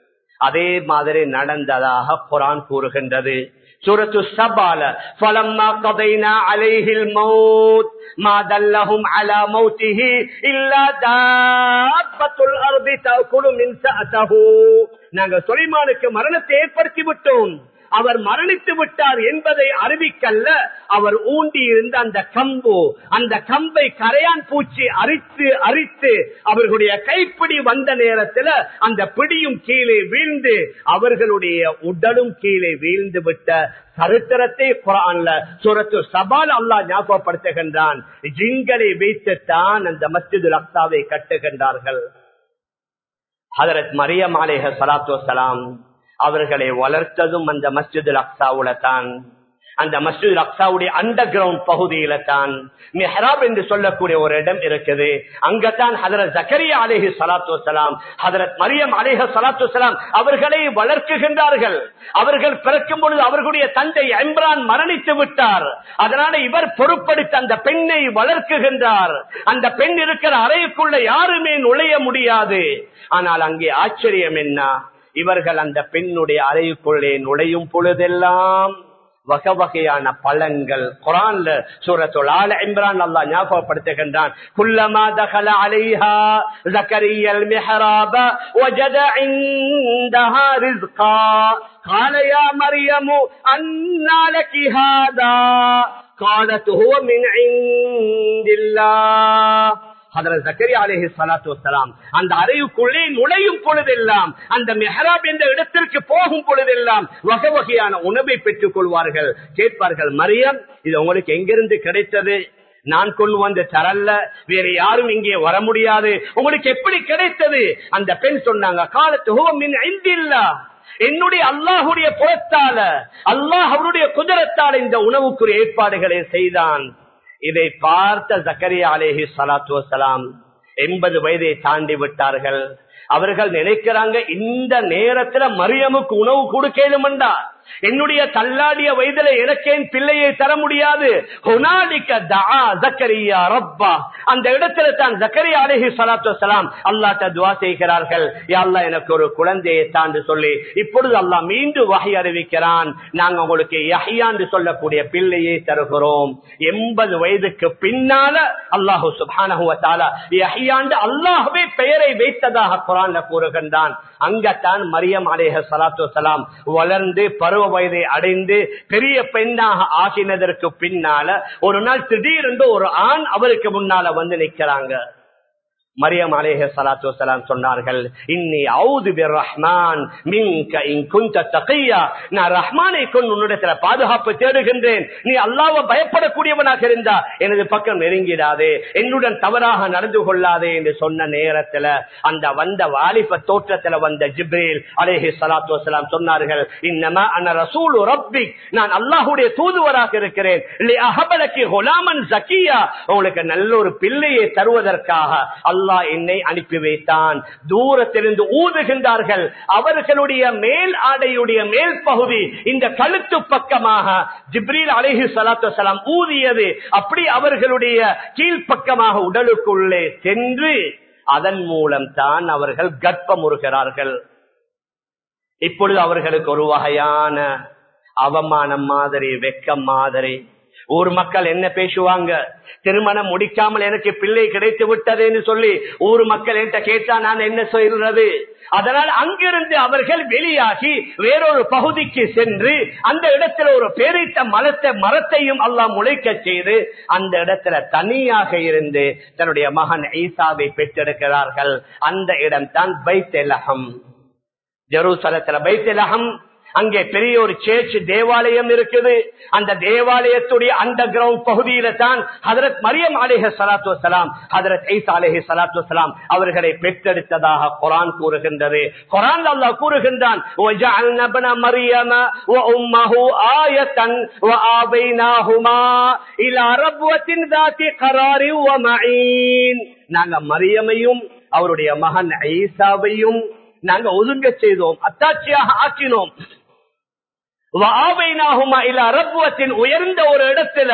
அதே மாதிரி நடந்ததாக குரான் கூறுகின்றது சூரத்து சபால فلما قضينا عليه الموت ما دلهم على موته إلا دابة الأرض تأكل من سأته நாங்கள் சுலைமானுக்கு மரணத்தை ஏற்படுத்தி விட்டோம் அவர் மரணித்து விட்டார் என்பதை அறிவிக்கல்ல அவர் ஊண்டி இருந்த அந்த கம்பு அந்த கம்பை கரையான் பூச்சி அரித்து அரித்து அவர்களுடைய கைப்பிடி வந்த நேரத்தில் அந்த பிடியும் கீழே வீழ்ந்து அவர்களுடைய உடலும் கீழே வீழ்ந்து விட்ட சரித்திரத்தை குரான்ல சுரத்து சபால் அல்லா ஞாபகப்படுத்துகின்றான் ஜிங்களை வைத்துத்தான் அந்த மஸ்ஜிது அக்சாவை கட்டுகின்றார்கள் ஹதரத் மரியம் அலேஹ சலாத்து வலாம் அவர்களை வளர்த்ததும் அந்த மஸ்ஜிது அக்சாவுல தான் அந்த மஸ்ஜித் அக்சாவுடைய அண்டர் கிரவுண்ட் பகுதியில தான் மெஹராப் என்று சொல்லக்கூடிய ஒரு இடம் இருக்குது அங்கத்தான் ஹதரத் ஜக்கரியா அலேஹி சலாத்து வலாம் ஹதரத் மரியம் அலேஹ சலாத்து வலாம் அவர்களை வளர்க்குகின்றார்கள் அவர்கள் பிறக்கும் பொழுது அவர்களுடைய தந்தை இம்ரான் மரணித்து விட்டார் அதனால இவர் பொறுப்படுத்த அந்த பெண்ணை வளர்க்குகின்றார் அந்த பெண் இருக்கிற அறைக்குள்ள யாருமே நுழைய முடியாது ஆனால் அங்கே ஆச்சரியம் என்ன இவர்கள் அந்த பெண்ணுடைய அறைக்குள்ளே நுழையும் பொழுதெல்லாம் வகை வகையான பழங்கள் குரான்ல சூரத்துல் ஆல இம்ரான் அல்லா ஞாபகப்படுத்துகின்றான் குல்லமா தகல அலைஹா زكريا المحراب وجد عندها رزقا قال يا مريم أنى لك هذا قالت هو من عند الله அந்த அறைவுக்குள்ளே நுழையும் பொழுதெல்லாம் அந்த மெஹராப் என்ற இடத்திற்கு போகும் பொழுதெல்லாம் வகை வகையான உணவை பெற்றுக் கொள்வார்கள் கேட்பார்கள் மரியம் இது உங்களுக்கு எங்கிருந்து கிடைத்தது நான் கொண்டு வந்து தரல்ல வேற யாரும் இங்கே வர முடியாது உங்களுக்கு எப்படி கிடைத்தது அந்த பெண் சொன்னாங்க காலத்து என்னுடைய அல்லாஹுடைய புறத்தால அல்லாஹ் அவருடைய குதிரத்தால் இந்த உணவுக்குரிய ஏற்பாடுகளை செய்தான் இதை பார்த்த ஜக்கரியா அலேஹி சலாத்து வலாம் எண்பது வயதை தாண்டி விட்டார்கள் அவர்கள் நினைக்கிறாங்க இந்த நேரத்துல மரியமுக்கு உணவு கொடுக்கலும்டா என்னுடைய தள்ளாடிய வயதுல எனக்கேன் பிள்ளையை தர முடியாது அந்த இடத்துல தான் ஜக்கரியா அலஹி சலாத்து வலாம் அல்லாட்ட துவா செய்கிறார்கள் அல்லா எனக்கு ஒரு குழந்தையை தாண்டு சொல்லி இப்பொழுது அல்லா மீண்டும் வகை அறிவிக்கிறான் நாங்க உங்களுக்கு யஹியாண்டு சொல்லக்கூடிய பிள்ளையை தருகிறோம் எண்பது வயதுக்கு பின்னால அல்லாஹு சுபானஹுவத்தால யஹியாண்டு அல்லாஹுவே பெயரை வைத்ததாக குரான்ல கூறுகின்றான் அங்கத்தான் மரியம் அலேஹ சலாத்து வலாம் வளர்ந்து பருவ வயதை அடைந்து பெரிய பெண்ணாக ஆகினதற்கு பின்னால ஒரு நாள் திடீரென்று ஒரு ஆண் அவருக்கு முன்னால வந்து நிக்கிறாங்க மரியம் அலேஹ சலாத்து வலாம் சொன்னார்கள் இன்னி அவுது ரஹ்மான் மின்க இங்குந்த தகையா நான் ரஹ்மானை கொண்டு உன்னிடத்துல பாதுகாப்பு தேடுகின்றேன் நீ அல்லாவ பயப்படக்கூடியவனாக இருந்தா எனது பக்கம் நெருங்கிடாதே என்னுடன் தவறாக நடந்து கொள்ளாதே என்று சொன்ன நேரத்துல அந்த வந்த வாலிப தோற்றத்துல வந்த ஜிப்ரேல் அலேஹி சலாத்து வலாம் சொன்னார்கள் இன்னமா அன்ன ரசூல் ரப்பி நான் அல்லாஹுடைய தூதுவராக இருக்கிறேன் உங்களுக்கு நல்ல ஒரு பிள்ளையை தருவதற்காக அல்ல அல்லாஹ் என்னை அனுப்பி வைத்தான் தூரத்திலிருந்து ஊதுகின்றார்கள் அவர்களுடைய மேல் ஆடையுடைய மேல் பகுதி இந்த கழுத்து பக்கமாக ஜிப்ரீல் அலிஹி சலாத்து வலாம் ஊதியது அப்படி அவர்களுடைய கீழ்ப்பக்கமாக உடலுக்குள்ளே சென்று அதன் மூலம் தான் அவர்கள் கர்ப்பமுறுகிறார்கள் இப்பொழுது அவர்களுக்கு ஒரு வகையான அவமானம் மாதிரி வெக்கம் மாதிரி ஊர் மக்கள் என்ன பேசுவாங்க திருமணம் முடிக்காமல் எனக்கு பிள்ளை கிடைத்து விட்டதுன்னு சொல்லி ஊர் மக்கள் என்கிட்ட கேட்டா நான் என்ன சொல்றது அதனால் அங்கிருந்து அவர்கள் வெளியாகி வேறொரு பகுதிக்கு சென்று அந்த இடத்துல ஒரு பேரிட்ட மரத்தை மரத்தையும் அல்லாம் முளைக்க செய்து அந்த இடத்துல தனியாக இருந்து தன்னுடைய மகன் ஈசாவை பெற்றெடுக்கிறார்கள் அந்த இடம் தான் பைத்தெலகம் ஜெருசலத்துல பைத்தெலகம் அங்கே பெரிய ஒரு சேர்ச் தேவாலயம் இருக்குது அந்த தேவாலயத்துடைய அந்த கிரவுண்ட் பகுதியில தான் ஹதரத் மரியம் அலேஹ சலாத்து வலாம் ஹதரத் ஐசா அலேஹி சலாத்து வலாம் அவர்களை பெற்றெடுத்ததாக குரான் கூறுகின்றது குரான் அல்லா கூறுகின்றான் மரியம் நாங்க மரியமையும் அவருடைய மகன் ஐசாவையும் நாங்க ஒதுங்க செய்தோம் அத்தாட்சியாக ஆக்கினோம் உயர்ந்த ஒரு இடத்துல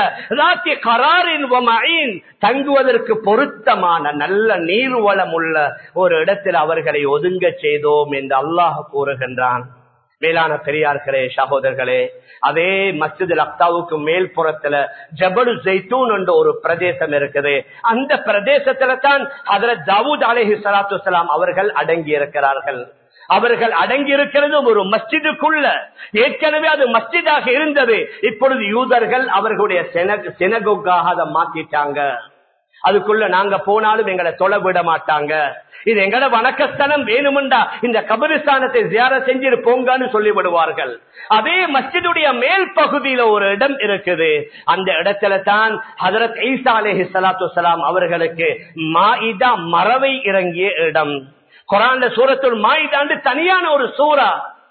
தங்குவதற்கு பொருத்தமான நல்ல நீர்வளம் உள்ள ஒரு இடத்தில் அவர்களை ஒதுங்க செய்தோம் என்று அல்லாஹ் கூறுகின்றான் மேலான பெரியார்களே சகோதரர்களே அதே மஸ்ஜித் அக்தாவுக்கு மேல் புறத்துல ஜபலு ஜெய்தூன் என்ற ஒரு பிரதேசம் இருக்குது அந்த பிரதேசத்துல தான் அதுல ஜாவூத் அலேஹி சலாத்து வலாம் அவர்கள் அடங்கி இருக்கிறார்கள் அவர்கள் அடங்கி இருக்கிறது ஒரு மஸ்ஜிதுக்குள்ள ஏற்கனவே அது மஸ்ஜிதாக இருந்தது இப்பொழுது யூதர்கள் அவர்களுடைய செனகுக்காக அதை மாத்திட்டாங்க அதுக்குள்ள நாங்க போனாலும் எங்களை தொலை விட மாட்டாங்க இது எங்கட வணக்கஸ்தலம் வேணுமெண்டா இந்த கபிரிஸ்தானத்தை ஜியார செஞ்சிரு போங்கன்னு சொல்லி விடுவார்கள் அதே மஸ்ஜிதுடைய மேல் பகுதியில ஒரு இடம் இருக்குது அந்த இடத்துல தான் ஹதரத் ஈசா அலேஹி சலாத்து வலாம் அவர்களுக்கு மாயிதா மரவை இறங்கிய இடம் குரான்ல சூரத்துள் மாயிதாண்டு தனியான ஒரு சூறா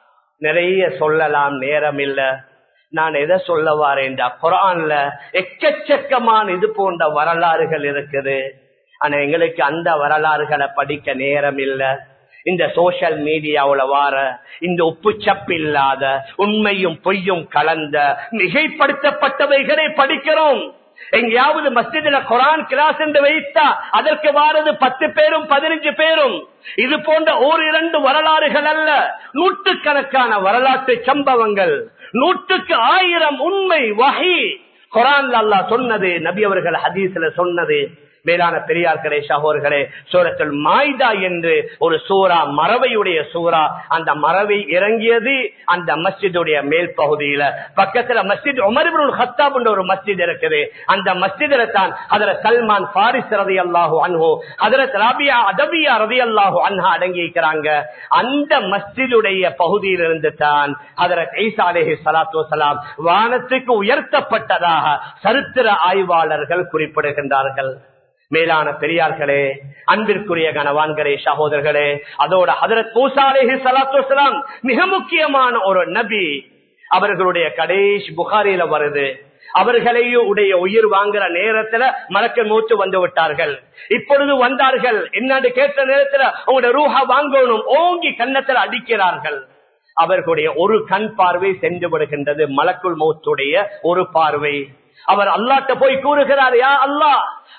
நிறைய சொல்லலாம் நேரம் இல்ல நான் எதை சொல்ல வாரேன்டா குரான்ல எக்கச்சக்கமான இது போன்ற வரலாறுகள் இருக்குது ஆனா எங்களுக்கு அந்த வரலாறுகளை படிக்க நேரம் இல்ல இந்த சோசியல் மீடியாவுல வார இந்த உப்பு சப்பு இல்லாத உண்மையும் பொய்யும் கலந்த மிகைப்படுத்தப்பட்டவைகளை படிக்கிறோம் எங்கேயாவது மஸ்ஜிதுல குரான் கிளாஸ் என்று வைத்தா அதற்கு வாரது பத்து பேரும் பதினஞ்சு பேரும் இது போன்ற ஓர் இரண்டு வரலாறுகள் அல்ல நூற்றுக்கணக்கான வரலாற்று சம்பவங்கள் நூற்றுக்கு ஆயிரம் உண்மை வகை குரான் அல்லா சொன்னது நபி அவர்கள் ஹதீஸ்ல சொன்னது மேலான பெரியார்களே சகோர்களே சூரத்தில் மாய்தா என்று ஒரு சூறா மரவையுடைய சூறா அந்த மரவை இறங்கியது அந்த மஸ்ஜிதுடைய மேல் பகுதியில பக்கத்துல மஸ்ஜித் உமர்புல் ஹத்தாப் என்ற ஒரு மஸ்ஜித் இருக்குது அந்த மஸ்ஜிதில தான் அதுல சல்மான் பாரிஸ் ரதி அல்லாஹு அன்ஹோ அதுல ராபியா அதபியா ரதி அல்லாஹு அன்ஹா அடங்கி இருக்கிறாங்க அந்த மஸ்ஜிதுடைய பகுதியிலிருந்து தான் அதுல ஈசா அலேஹி சலாத்து வலாம் வானத்துக்கு உயர்த்தப்பட்டதாக சரித்திர ஆய்வாளர்கள் குறிப்பிடுகின்றார்கள் மேலான பெரியார்களே அன்பிற்குரிய கனவான்களே சகோதரர்களே அதோட ஹதரத் மூசா அலேஹி சலாத்து வலாம் மிக முக்கியமான ஒரு நபி அவர்களுடைய கடைசி புகாரில வருது அவர்களையும் உடைய உயிர் வாங்குற நேரத்துல மலக்க மூச்சு வந்து விட்டார்கள் இப்பொழுது வந்தார்கள் என்னன்னு கேட்ட நேரத்துல உங்களுடைய ரூஹா வாங்கணும் ஓங்கி கன்னத்துல அடிக்கிறார்கள் அவர்களுடைய ஒரு கண் பார்வை சென்று விடுகின்றது மலக்குள் மௌத்துடைய ஒரு பார்வை அவர் அல்லாட்ட போய் கூறுகிறார் யா அல்லா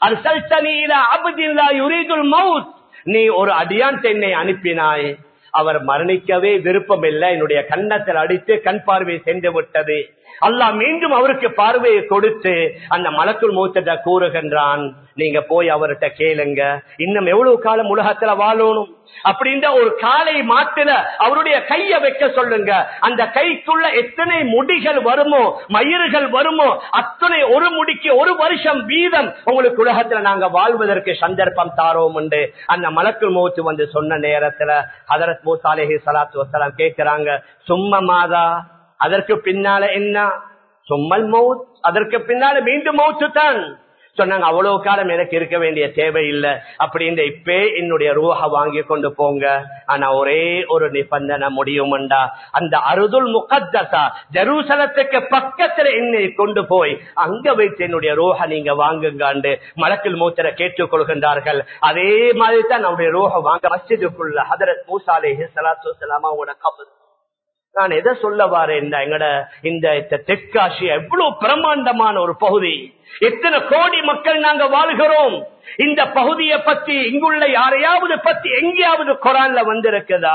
மவுத் நீ ஒரு அடியான் என்னை அனுப்பினாய் அவர் மரணிக்கவே விருப்பம் இல்லை என்னுடைய கன்னத்தில் அடித்து கண் பார்வை சென்று விட்டது அல்லாஹ் மீண்டும் அவருக்கு பார்வையை கொடுத்து அந்த மலக்குள் மூத்தத்தை கூறுகின்றான் நீங்க போய் அவர்கிட்ட கேளுங்க இன்னும் எவ்வளவு காலம் உலகத்துல வாழணும் அப்படின்ற ஒரு காலை மாட்டுல அவருடைய கைய வைக்க சொல்லுங்க அந்த கைக்குள்ள எத்தனை முடிகள் வருமோ மயிர்கள் வருமோ அத்தனை ஒரு முடிக்கு ஒரு வருஷம் வீதம் உங்களுக்கு உலகத்துல நாங்க வாழ்வதற்கு சந்தர்ப்பம் தாரோம் என்று அந்த மலக்குள் மூத்து வந்து சொன்ன நேரத்துல ஹதரத் மூசாலேஹி சலாத்து வசலாம் கேட்கிறாங்க சும்மா மாதா அதற்கு பின்னால என்ன சும்மல் மவுத் அதற்கு பின்னால மீண்டும் மவுத்து தான் சொன்னாங்க அவ்வளவு காலம் எனக்கு இருக்க வேண்டிய தேவை இல்லை அப்படின்னு இப்பே என்னுடைய ரூஹ வாங்கி கொண்டு போங்க ஆனா ஒரே ஒரு நிபந்தனை முடியும்டா அந்த அருதுல் முகத்தசா ஜெருசலத்துக்கு பக்கத்துல என்னை கொண்டு போய் அங்க வைத்து என்னுடைய ரூஹ நீங்க வாங்குங்காண்டு மலக்கில் மூத்தரை கேட்டுக் கொள்கின்றார்கள் அதே மாதிரி தான் நம்முடைய ரூஹ வாங்க மஸ்ஜிதுக்குள்ள ஹதரத் மூசாலே சலாத்து சலாமா உங்களோட கபர் நான் எதை சொல்ல வாரேன் எங்கட இந்த தெற்காசி எவ்வளவு பிரம்மாண்டமான ஒரு பகுதி எத்தனை கோடி மக்கள் நாங்க வாழ்கிறோம் இந்த பகுதியை பத்தி இங்குள்ள யாரையாவது பத்தி எங்கேயாவது குரான்ல வந்திருக்குதா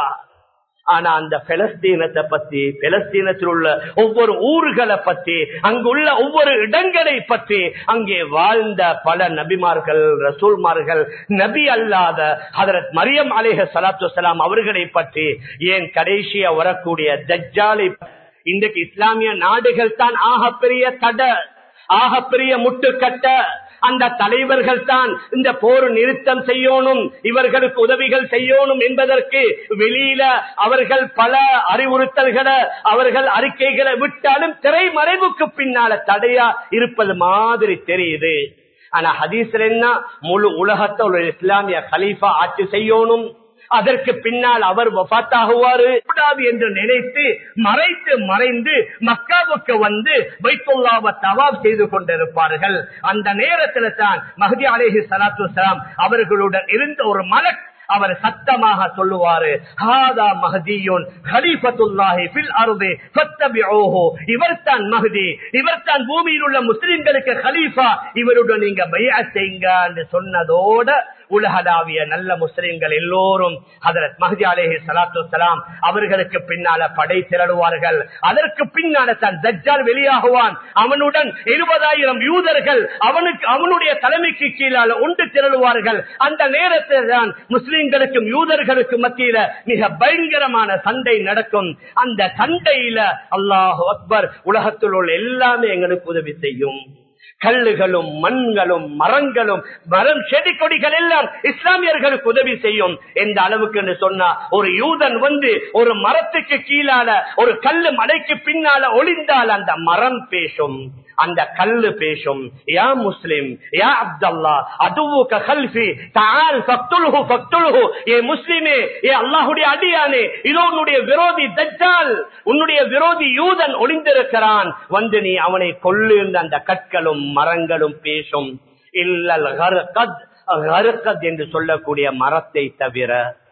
ஆனா அந்த பெலஸ்தீனத்தை பத்தி பெலஸ்தீனத்தில் உள்ள ஒவ்வொரு ஊர்களை பத்தி அங்குள்ள ஒவ்வொரு இடங்களை பற்றி அங்கே வாழ்ந்த பல நபிமார்கள் ரசூல்மார்கள் நபி அல்லாத ஹதரத் மரியம் அலேஹ சலாத்து வலாம் அவர்களை பற்றி ஏன் கடைசியா வரக்கூடிய தஜ்ஜாலை இன்றைக்கு இஸ்லாமிய நாடுகள் தான் ஆகப்பெரிய தடை ஆகப்பெரிய முட்டுக்கட்ட அந்த தலைவர்கள் தான் இந்த போர் நிறுத்தம் செய்யணும் இவர்களுக்கு உதவிகள் செய்யணும் என்பதற்கு வெளியில அவர்கள் பல அறிவுறுத்தல்களை அவர்கள் அறிக்கைகளை விட்டாலும் திரைமறைவுக்கு பின்னால தடையா இருப்பது மாதிரி தெரியுது ஆனா ஹதீஸ்ல என்ன முழு உலகத்தை ஒரு இஸ்லாமிய கலீஃபா ஆட்சி செய்யணும் அதற்கு பின்னால் அவர் வபாத்தாகுவாரு கூடாது என்று நினைத்து மறைத்து மறைந்து மக்காவுக்கு வந்து வைத்துல்லாவ தவாப் செய்து கொண்டிருப்பார்கள் அந்த நேரத்தில் தான் மஹதி அலேஹி சலாத்து சலாம் அவர்களுடன் இருந்த ஒரு மலக் அவர் சத்தமாக சொல்லுவாரு ஹாதா மஹதியுன் ஹலீஃபத்துல்லாஹி ஃபில் அர்தி ஃபத்தபிஊஹு இவர்தான் மஹதி இவர்தான் பூமியில் உள்ள முஸ்லிம்களுக்கு ஹலீஃபா இவருடன் நீங்க பைஅத் செய்யுங்க என்று சொன்னதோட உலகளாவிய நல்ல முஸ்லிம்கள் எல்லோரும் ஹதரத் மஹதி அலேஹி சலாத்து சலாம் அவர்களுக்கு பின்னால படை திரளுவார்கள் அதற்கு பின்னால தான் தஜ்ஜால் வெளியாகுவான் அவனுடன் எழுபதாயிரம் யூதர்கள் அவனுக்கு அவனுடைய தலைமைக்கு கீழால ஒன்று திரளுவார்கள் அந்த நேரத்தில் தான் முஸ்லிம்களுக்கும் யூதர்களுக்கும் மத்தியில மிக பயங்கரமான சண்டை நடக்கும் அந்த சண்டையில அல்லாஹ் அக்பர் உலகத்தில் உள்ள எல்லாமே எங்களுக்கு உதவி செய்யும் கல்லுகளும் மண்களும் மரங்களும் மரம் செடி கொடிகள் எல்லாம் இஸ்லாமியர்களுக்கு உதவி செய்யும் எந்த அளவுக்கு என்று சொன்னா ஒரு யூதன் வந்து ஒரு மரத்துக்கு கீழால ஒரு கல்லு மலைக்கு பின்னால ஒளிந்தால் அந்த மரம் பேசும் அந்த கல்லு பேசும் யா முஸ்லிம் யா அப்தல்லா அதுவுக்க கல்ஃபி தால் ஃபக்துல்ஹு ஃபக்துல்ஹு ஏ முஸ்லிமே ஏ அல்லாஹ்வுடைய அடியானே இதோ உன்னுடைய விரோதி தஜ்ஜால் உன்னுடைய விரோதி யூதன் ஒளிந்திருக்கிறான் வந்து நீ அவனை கொல்லு அந்த கற்களும் மரங்களும் பேசும் இல்லல் கர்கத் கர்கத் என்று சொல்லக்கூடிய மரத்தை தவிர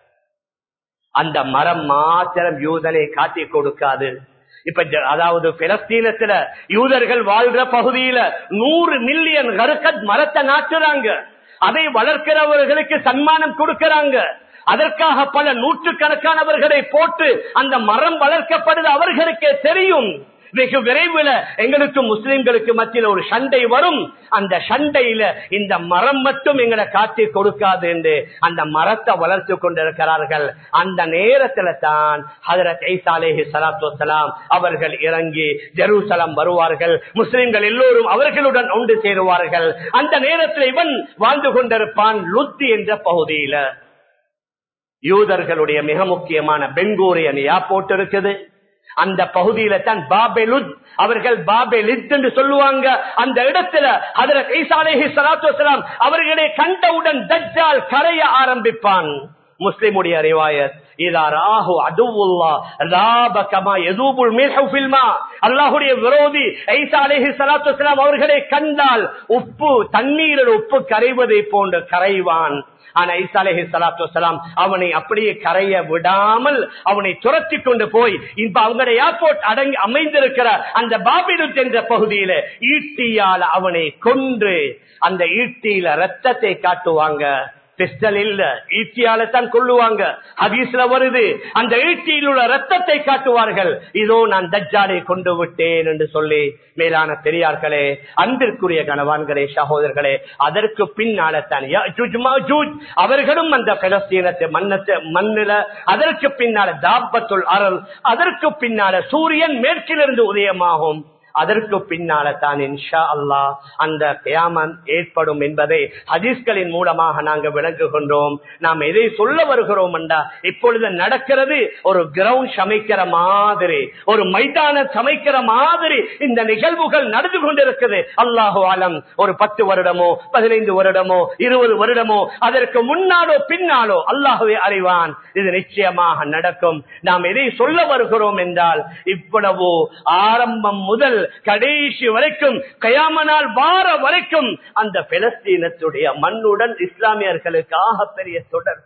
அந்த மரம் மாத்திரம் யூதனை காட்டி கொடுக்காது இப்ப அதாவது பிலஸ்தீனத்துல யூதர்கள் வாழ்ற பகுதியில நூறு மில்லியன் கருக்கத் மரத்தை நாட்டுறாங்க அதை வளர்க்கிறவர்களுக்கு சன்மானம் கொடுக்கறாங்க அதற்காக பல நூற்றுக்கணக்கானவர்களை போட்டு அந்த மரம் வளர்க்கப்படுது அவர்களுக்கே தெரியும் வெகு விரைவில் எங்களுக்கு முஸ்லிம்களுக்கு மத்தியில் ஒரு சண்டை வரும் அந்த சண்டையில இந்த மரம் மட்டும் எங்களை காட்டி கொடுக்காது என்று அந்த மரத்தை வளர்த்து கொண்டிருக்கிறார்கள் அந்த நேரத்துல தான் ஹதரத் ஐசாலேஹி சலாத்து வலாம் அவர்கள் இறங்கி ஜெருசலம் வருவார்கள் முஸ்லிம்கள் எல்லோரும் அவர்களுடன் ஒன்று சேருவார்கள் அந்த நேரத்தில் இவன் வாழ்ந்து கொண்டிருப்பான் லுத்தி என்ற பகுதியில யூதர்களுடைய மிக முக்கியமான பெங்கூரியன் ஏர்போர்ட் இருக்குது அந்த பகுதியில தான் பாபெலுத் அவர்கள் பாபெலித் என்று சொல்லுவாங்க அந்த இடத்துல அதுல கைசாலேஹி சலாத்து வலாம் அவர்களை கண்டவுடன் தஜ்ஜால் கரைய ஆரம்பிப்பான் முஸ்லிமுடைய அறிவாயத் இதாராஹு அதுவுல்லா ராபகமா எதூபுல் மீஹு ஃபில்மா அல்லாஹ்வுடைய விரோதி ஈசா அலைஹி ஸலாத்து வஸலாம் அவர்களை கண்டால் உப்பு தண்ணீரில் உப்பு கரைவதை போன்று கரைவான் ஆனா ஈசா அலைஹி ஸலாத்து வஸலாம் அவனை அப்படியே கரைய விடாமல் அவனை துரத்தி கொண்டு போய் இப்ப அவங்களுடைய ஏர்போர்ட் அடங்கி அமைந்திருக்கிற அந்த பாபிலுத் என்ற பகுதியில ஈட்டியால் அவனை கொன்று அந்த ஈட்டியில ரத்தத்தை காட்டுவாங்க பிஸ்டல் இல்ல ஈட்டியால தான் கொள்ளுவாங்க ஹதீஸ்ல வருது அந்த ஈட்டியில் உள்ள ரத்தத்தை காட்டுவார்கள் இதோ நான் தஜ்ஜாலை கொண்டு விட்டேன் என்று சொல்லி மேலான பெரியார்களே அன்பிற்குரிய கணவான்களே சகோதரர்களே அதற்கு பின்னால தான் யஜூஜ் மாஜூஜ் அவர்களும் அந்த பலஸ்தீனத்தை மன்னத்தை மண்ணில அதற்கு பின்னால தாபத்துல் அருள் அதற்கு பின்னால சூரியன் மேற்கிலிருந்து உதயமாகும் அதற்கு பின்னால தான் இன்ஷா அல்லாஹ் அந்த கியாமன் ஏற்படும் என்பதை ஹதீஸ்களின் மூலமாக நாங்கள் விளங்குகின்றோம் நாம் எதை சொல்ல வருகிறோம் என்றா இப்பொழுது நடக்கிறது ஒரு கிரவுண்ட் சமைக்கிற மாதிரி ஒரு மைதானம் சமைக்கிற மாதிரி இந்த நிகழ்வுகள் நடந்து கொண்டிருக்கிறது அல்லாஹு ஆலம் ஒரு பத்து வருடமோ பதினைந்து வருடமோ இருபது வருடமோ அதற்கு முன்னாலோ பின்னாலோ அல்லாஹுவே அறிவான் இது நிச்சயமாக நடக்கும் நாம் எதை சொல்ல வருகிறோம் என்றால் இவ்வளவு ஆரம்பம் முதல் கடைசி வரைக்கும் கயாமனால் வார வரைக்கும் அந்த பெலஸ்தீனத்துடைய மண்ணுடன் இஸ்லாமியர்களுக்காக பெரிய தொடர்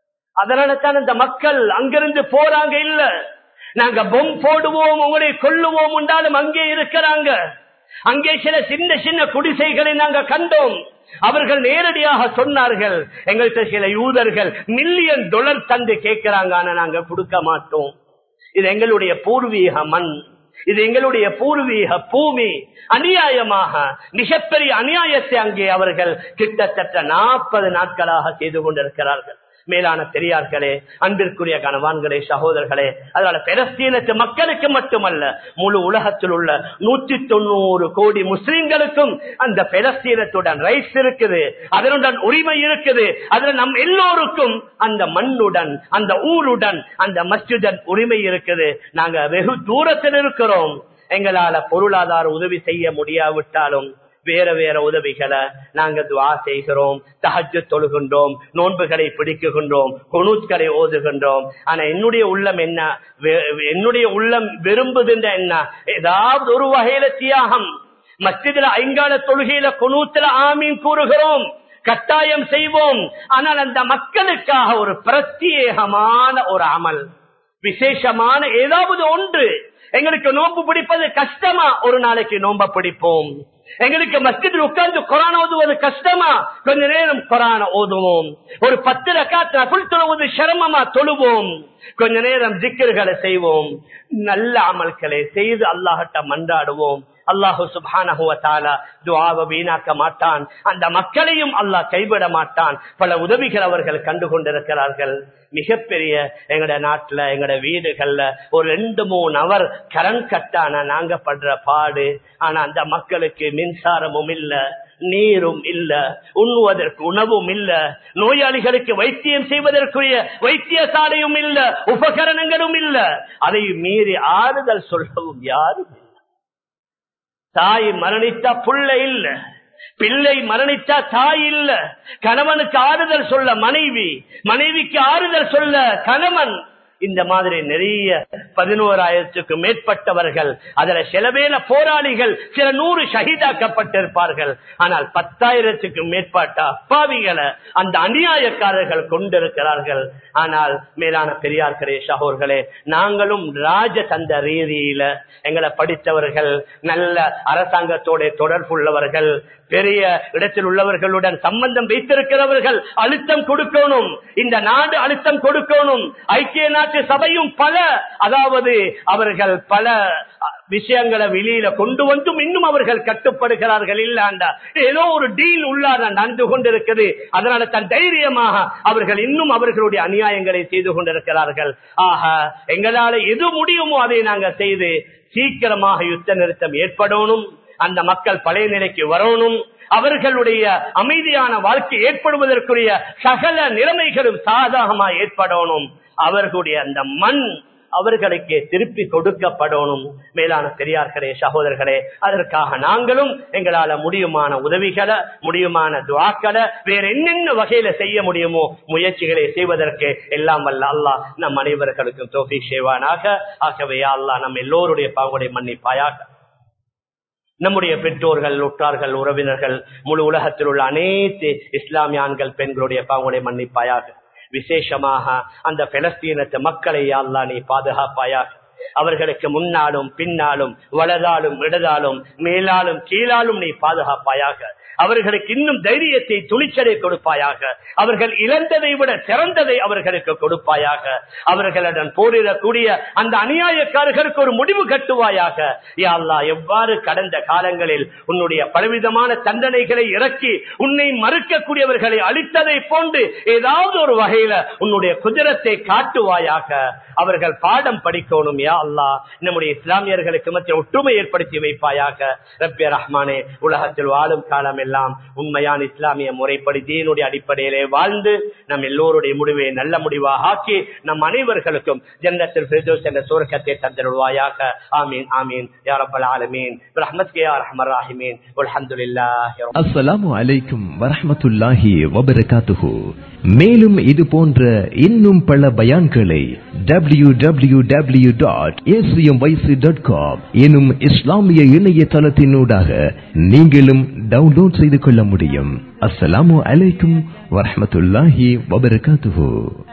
அதனால தான் இந்த மக்கள் அங்கிருந்து போறாங்க இல்ல நாங்க பொம் போடுவோம் உங்களை கொள்ளுவோம் உண்டாலும் அங்கே இருக்கிறாங்க அங்கே சில சின்ன சின்ன குடிசைகளை நாங்க கண்டோம் அவர்கள் நேரடியாக சொன்னார்கள் எங்கள்கிட்ட சில யூதர்கள் மில்லியன் டாலர் தந்து கேட்கிறாங்க ஆனா நாங்க கொடுக்க மாட்டோம் இது எங்களுடைய பூர்வீக மண் இது எங்களுடைய பூர்வீக பூமி அநியாயமாக மிகப்பெரிய அநியாயத்தை அங்கே அவர்கள் கிட்டத்தட்ட நாற்பது நாட்களாக செய்து கொண்டிருக்கிறார்கள் மேலான பெரியார்களே அன்பிற்குரிய கணவான்களே சகோதரர்களே அதனால பெலஸ்தீனத்து மக்களுக்கு மட்டுமல்ல முழு உலகத்தில் உள்ள நூற்றி தொண்ணூறு கோடி முஸ்லிம்களுக்கும் அந்த பெலஸ்தீனத்துடன் ரைட்ஸ் இருக்குது அதனுடன் உரிமை இருக்குது அதுல நம் எல்லோருக்கும் அந்த மண்ணுடன் அந்த ஊருடன் அந்த மஸ்ஜிதன் உரிமை இருக்குது நாங்க வெகு தூரத்தில் இருக்கிறோம் எங்களால பொருளாதார உதவி செய்ய முடியாவிட்டாலும் வேற வேற உதவிகளை நாங்க துவா செய்கிறோம் தஹஜ் தொழுகின்றோம் நோன்புகளை பிடிக்குகின்றோம் குனூத்களை ஓதுகின்றோம் ஆனா என்னுடைய உள்ளம் என்ன வே- என்னுடைய உள்ளம் விரும்புகின்ற என்ன ஏதாவது ஒரு வகையில தியாகம் மஸ்ஜிதுல ஐங்கால தொழுகையில குனூத்துல ஆமீன் கூறுகிறோம் கட்டாயம் செய்வோம் ஆனால் அந்த மக்களுக்காக ஒரு பிரத்யேகமான ஒரு அமல் விசேஷமான ஏதாவது ஒன்று எங்களுக்கு நோன்பு பிடிப்பது கஷ்டமா ஒரு நாளைக்கு நோம்ப பிடிப்போம் எங்களுக்கு மஸ்ஜிதில் உட்கார்ந்து குரான் ஓதுவது கஷ்டமா கொஞ்ச நேரம் குரான் ஓதுவோம் ஒரு பத்து ரக்காத் நபுல் தொழுவது சிரமமா தொழுவோம் கொஞ்ச நேரம் திக்கர்களை செய்வோம் நல்ல அமல்களை செய்து அல்லாஹட்ட மன்றாடுவோம் அல்லாஹு சுபானஹுவ தாலா துவாவை வீணாக்க மாட்டான் அந்த மக்களையும் அல்லாஹ் கைவிட மாட்டான் பல உதவிகள் அவர்கள் கண்டு கொண்டிருக்கிறார்கள் மிகப்பெரிய எங்கட நாட்டுல எங்கட வீடுகள்ல ஒரு ரெண்டு மூணு அவர் கரண்ட் கட்டான நாங்க படுற பாடு ஆனா அந்த மக்களுக்கு மின்சாரமும் இல்ல நீரும் இல்ல உண்ணுவதற்கு உணவும் இல்ல நோயாளிகளுக்கு வைத்தியம் செய்வதற்குரிய வைத்தியசாலையும் இல்ல உபகரணங்களும் இல்ல அதை மீறி ஆறுதல் சொல்லவும் யாரும் இல்லை. தாய் மரணித்தா புள்ள இல்ல பிள்ளை மரணித்தா தாய் இல்ல கணவனுக்கு ஆறுதல் சொல்ல மனைவி மனைவிக்கு ஆறுதல் சொல்ல கணவன் இந்த மாதிரி நிறைய பதினோராயிரத்துக்கு மேற்பட்டவர்கள் அதுல சில வேல போராளிகள் சில நூறு ஷஹீதாக்கப்பட்டிருப்பார்கள் ஆனால் பத்தாயிரத்துக்கு மேற்பட்ட அப்பாவிகளை அந்த அநியாயக்காரர்கள் கொண்டிருக்கிறார்கள் ஆனால் மேலான பெரியார்களே சகோர்களே நாங்களும் ராஜதந்த ரீதியில எங்களை படித்தவர்கள் நல்ல அரசாங்கத்தோட தொடர்புள்ளவர்கள் பெரிய இடத்தில் உள்ளவர்களுடன் சம்பந்தம் வைத்திருக்கிறவர்கள் அழுத்தம் கொடுக்கணும் இந்த நாடு அழுத்தம் கொடுக்கணும் ஐக்கிய நாட்டு சபையும் பல அதாவது அவர்கள் பல விஷயங்களை வெளியில கொண்டு வந்தும் இன்னும் அவர்கள் கட்டுப்படுகிறார்கள் இல்லாண்டா ஏதோ ஒரு டீல் உள்ளாத நடந்து கொண்டிருக்கிறது அதனால தன் தைரியமாக அவர்கள் இன்னும் அவர்களுடைய அநியாயங்களை செய்து கொண்டிருக்கிறார்கள் ஆக எங்களால எது முடியுமோ அதை நாங்க செய்து சீக்கிரமாக யுத்த நிறுத்தம் ஏற்படணும் அந்த மக்கள் பழைய நிலைக்கு வரணும் அவர்களுடைய அமைதியான வாழ்க்கை ஏற்படுவதற்குரிய சகல நிலைமைகளும் சாதகமா ஏற்படணும் அவர்களுடைய அந்த மண் அவர்களுக்கு திருப்பி கொடுக்கப்படணும் மேலான பெரியார்களே சகோதரர்களே அதற்காக நாங்களும் எங்களால முடியுமான உதவிகளை முடியுமான துவாக்களை வேற என்னென்ன வகையில செய்ய முடியுமோ முயற்சிகளை செய்வதற்கு எல்லாம் வல்ல அல்லாஹ் நம் அனைவர்களுக்கும் தோஃபி செய்வானாக ஆகவே யா அல்லாஹ் நம் எல்லோருடைய பாவங்களை மன்னிப்பாயாக நம்முடைய பெற்றோர்கள் உற்றார்கள் உறவினர்கள் முழு உலகத்தில் உள்ள அனைத்து இஸ்லாமிய ஆண்கள் பெண்களுடைய பாவங்களை மன்னிப்பாயாக விசேஷமாக அந்த பெலஸ்தீனத்து மக்களை அல்லா நீ பாதுகாப்பாயாக அவர்களுக்கு முன்னாலும் பின்னாலும் வலதாலும் இடதாலும் மேலாலும் கீழாலும் நீ பாதுகாப்பாயாக அவர்களுக்கு இன்னும் தைரியத்தை துணிச்சலை கொடுப்பாயாக அவர்கள் இழந்ததை விட சிறந்ததை அவர்களுக்கு கொடுப்பாயாக அவர்களுடன் போரிடக்கூடிய அந்த அநியாயக்காரர்களுக்கு ஒரு முடிவு கட்டுவாயாக யா அல்லாஹ் எவ்வாறு கடந்த காலங்களில் உன்னுடைய பலவிதமான தண்டனைகளை இறக்கி உன்னை மறுக்கக்கூடியவர்களை அழித்ததை போன்று ஏதாவது ஒரு வகையில உன்னுடைய குதிரத்தை காட்டுவாயாக அவர்கள் பாடம் படிக்கணும் யா அல்லாஹ் நம்முடைய இஸ்லாமியர்களுக்கு மத்திய ஒற்றுமை ஏற்படுத்தி வைப்பாயாக ரப்பிய ரஹ்மானே உலகத்தில் வாழும் காலம் எல்லாம் உண்மையான இஸ்லாமிய முறைப்படி தீனுடைய அடிப்படையிலே வாழ்ந்து நம் எல்லோருடைய முடிவை நல்ல முடிவாக ஆக்கி நம் அனைவர்களுக்கும் ஜன்னத்தில் ஃபிர்தௌஸ் என்ற சுவர்க்கத்தை தந்திருவாயாக ஆமீன் ஆமீன் யா ரப்பல் ஆலமீன் ரஹ்மத் யா ரஹ்மர் ராஹிமீன் அல்ஹம்துலில்லாஹி ரப்பல் அஸ்ஸலாமு அலைக்கும் வரஹ்மத்துல்லாஹி வபரகாத்துஹு மேலும் இது போன்ற இன்னும் பல பயான்களை W W W dot dot com எனும் இஸ்லாமிய இணையதளத்தினூடாக நீங்களும் டவுன்லோட் செய்து கொள்ள முடியும் அஸ்ஸலாமு அலைக்கும் வரஹ்மத்துல்லாஹி வபரகாத்துஹு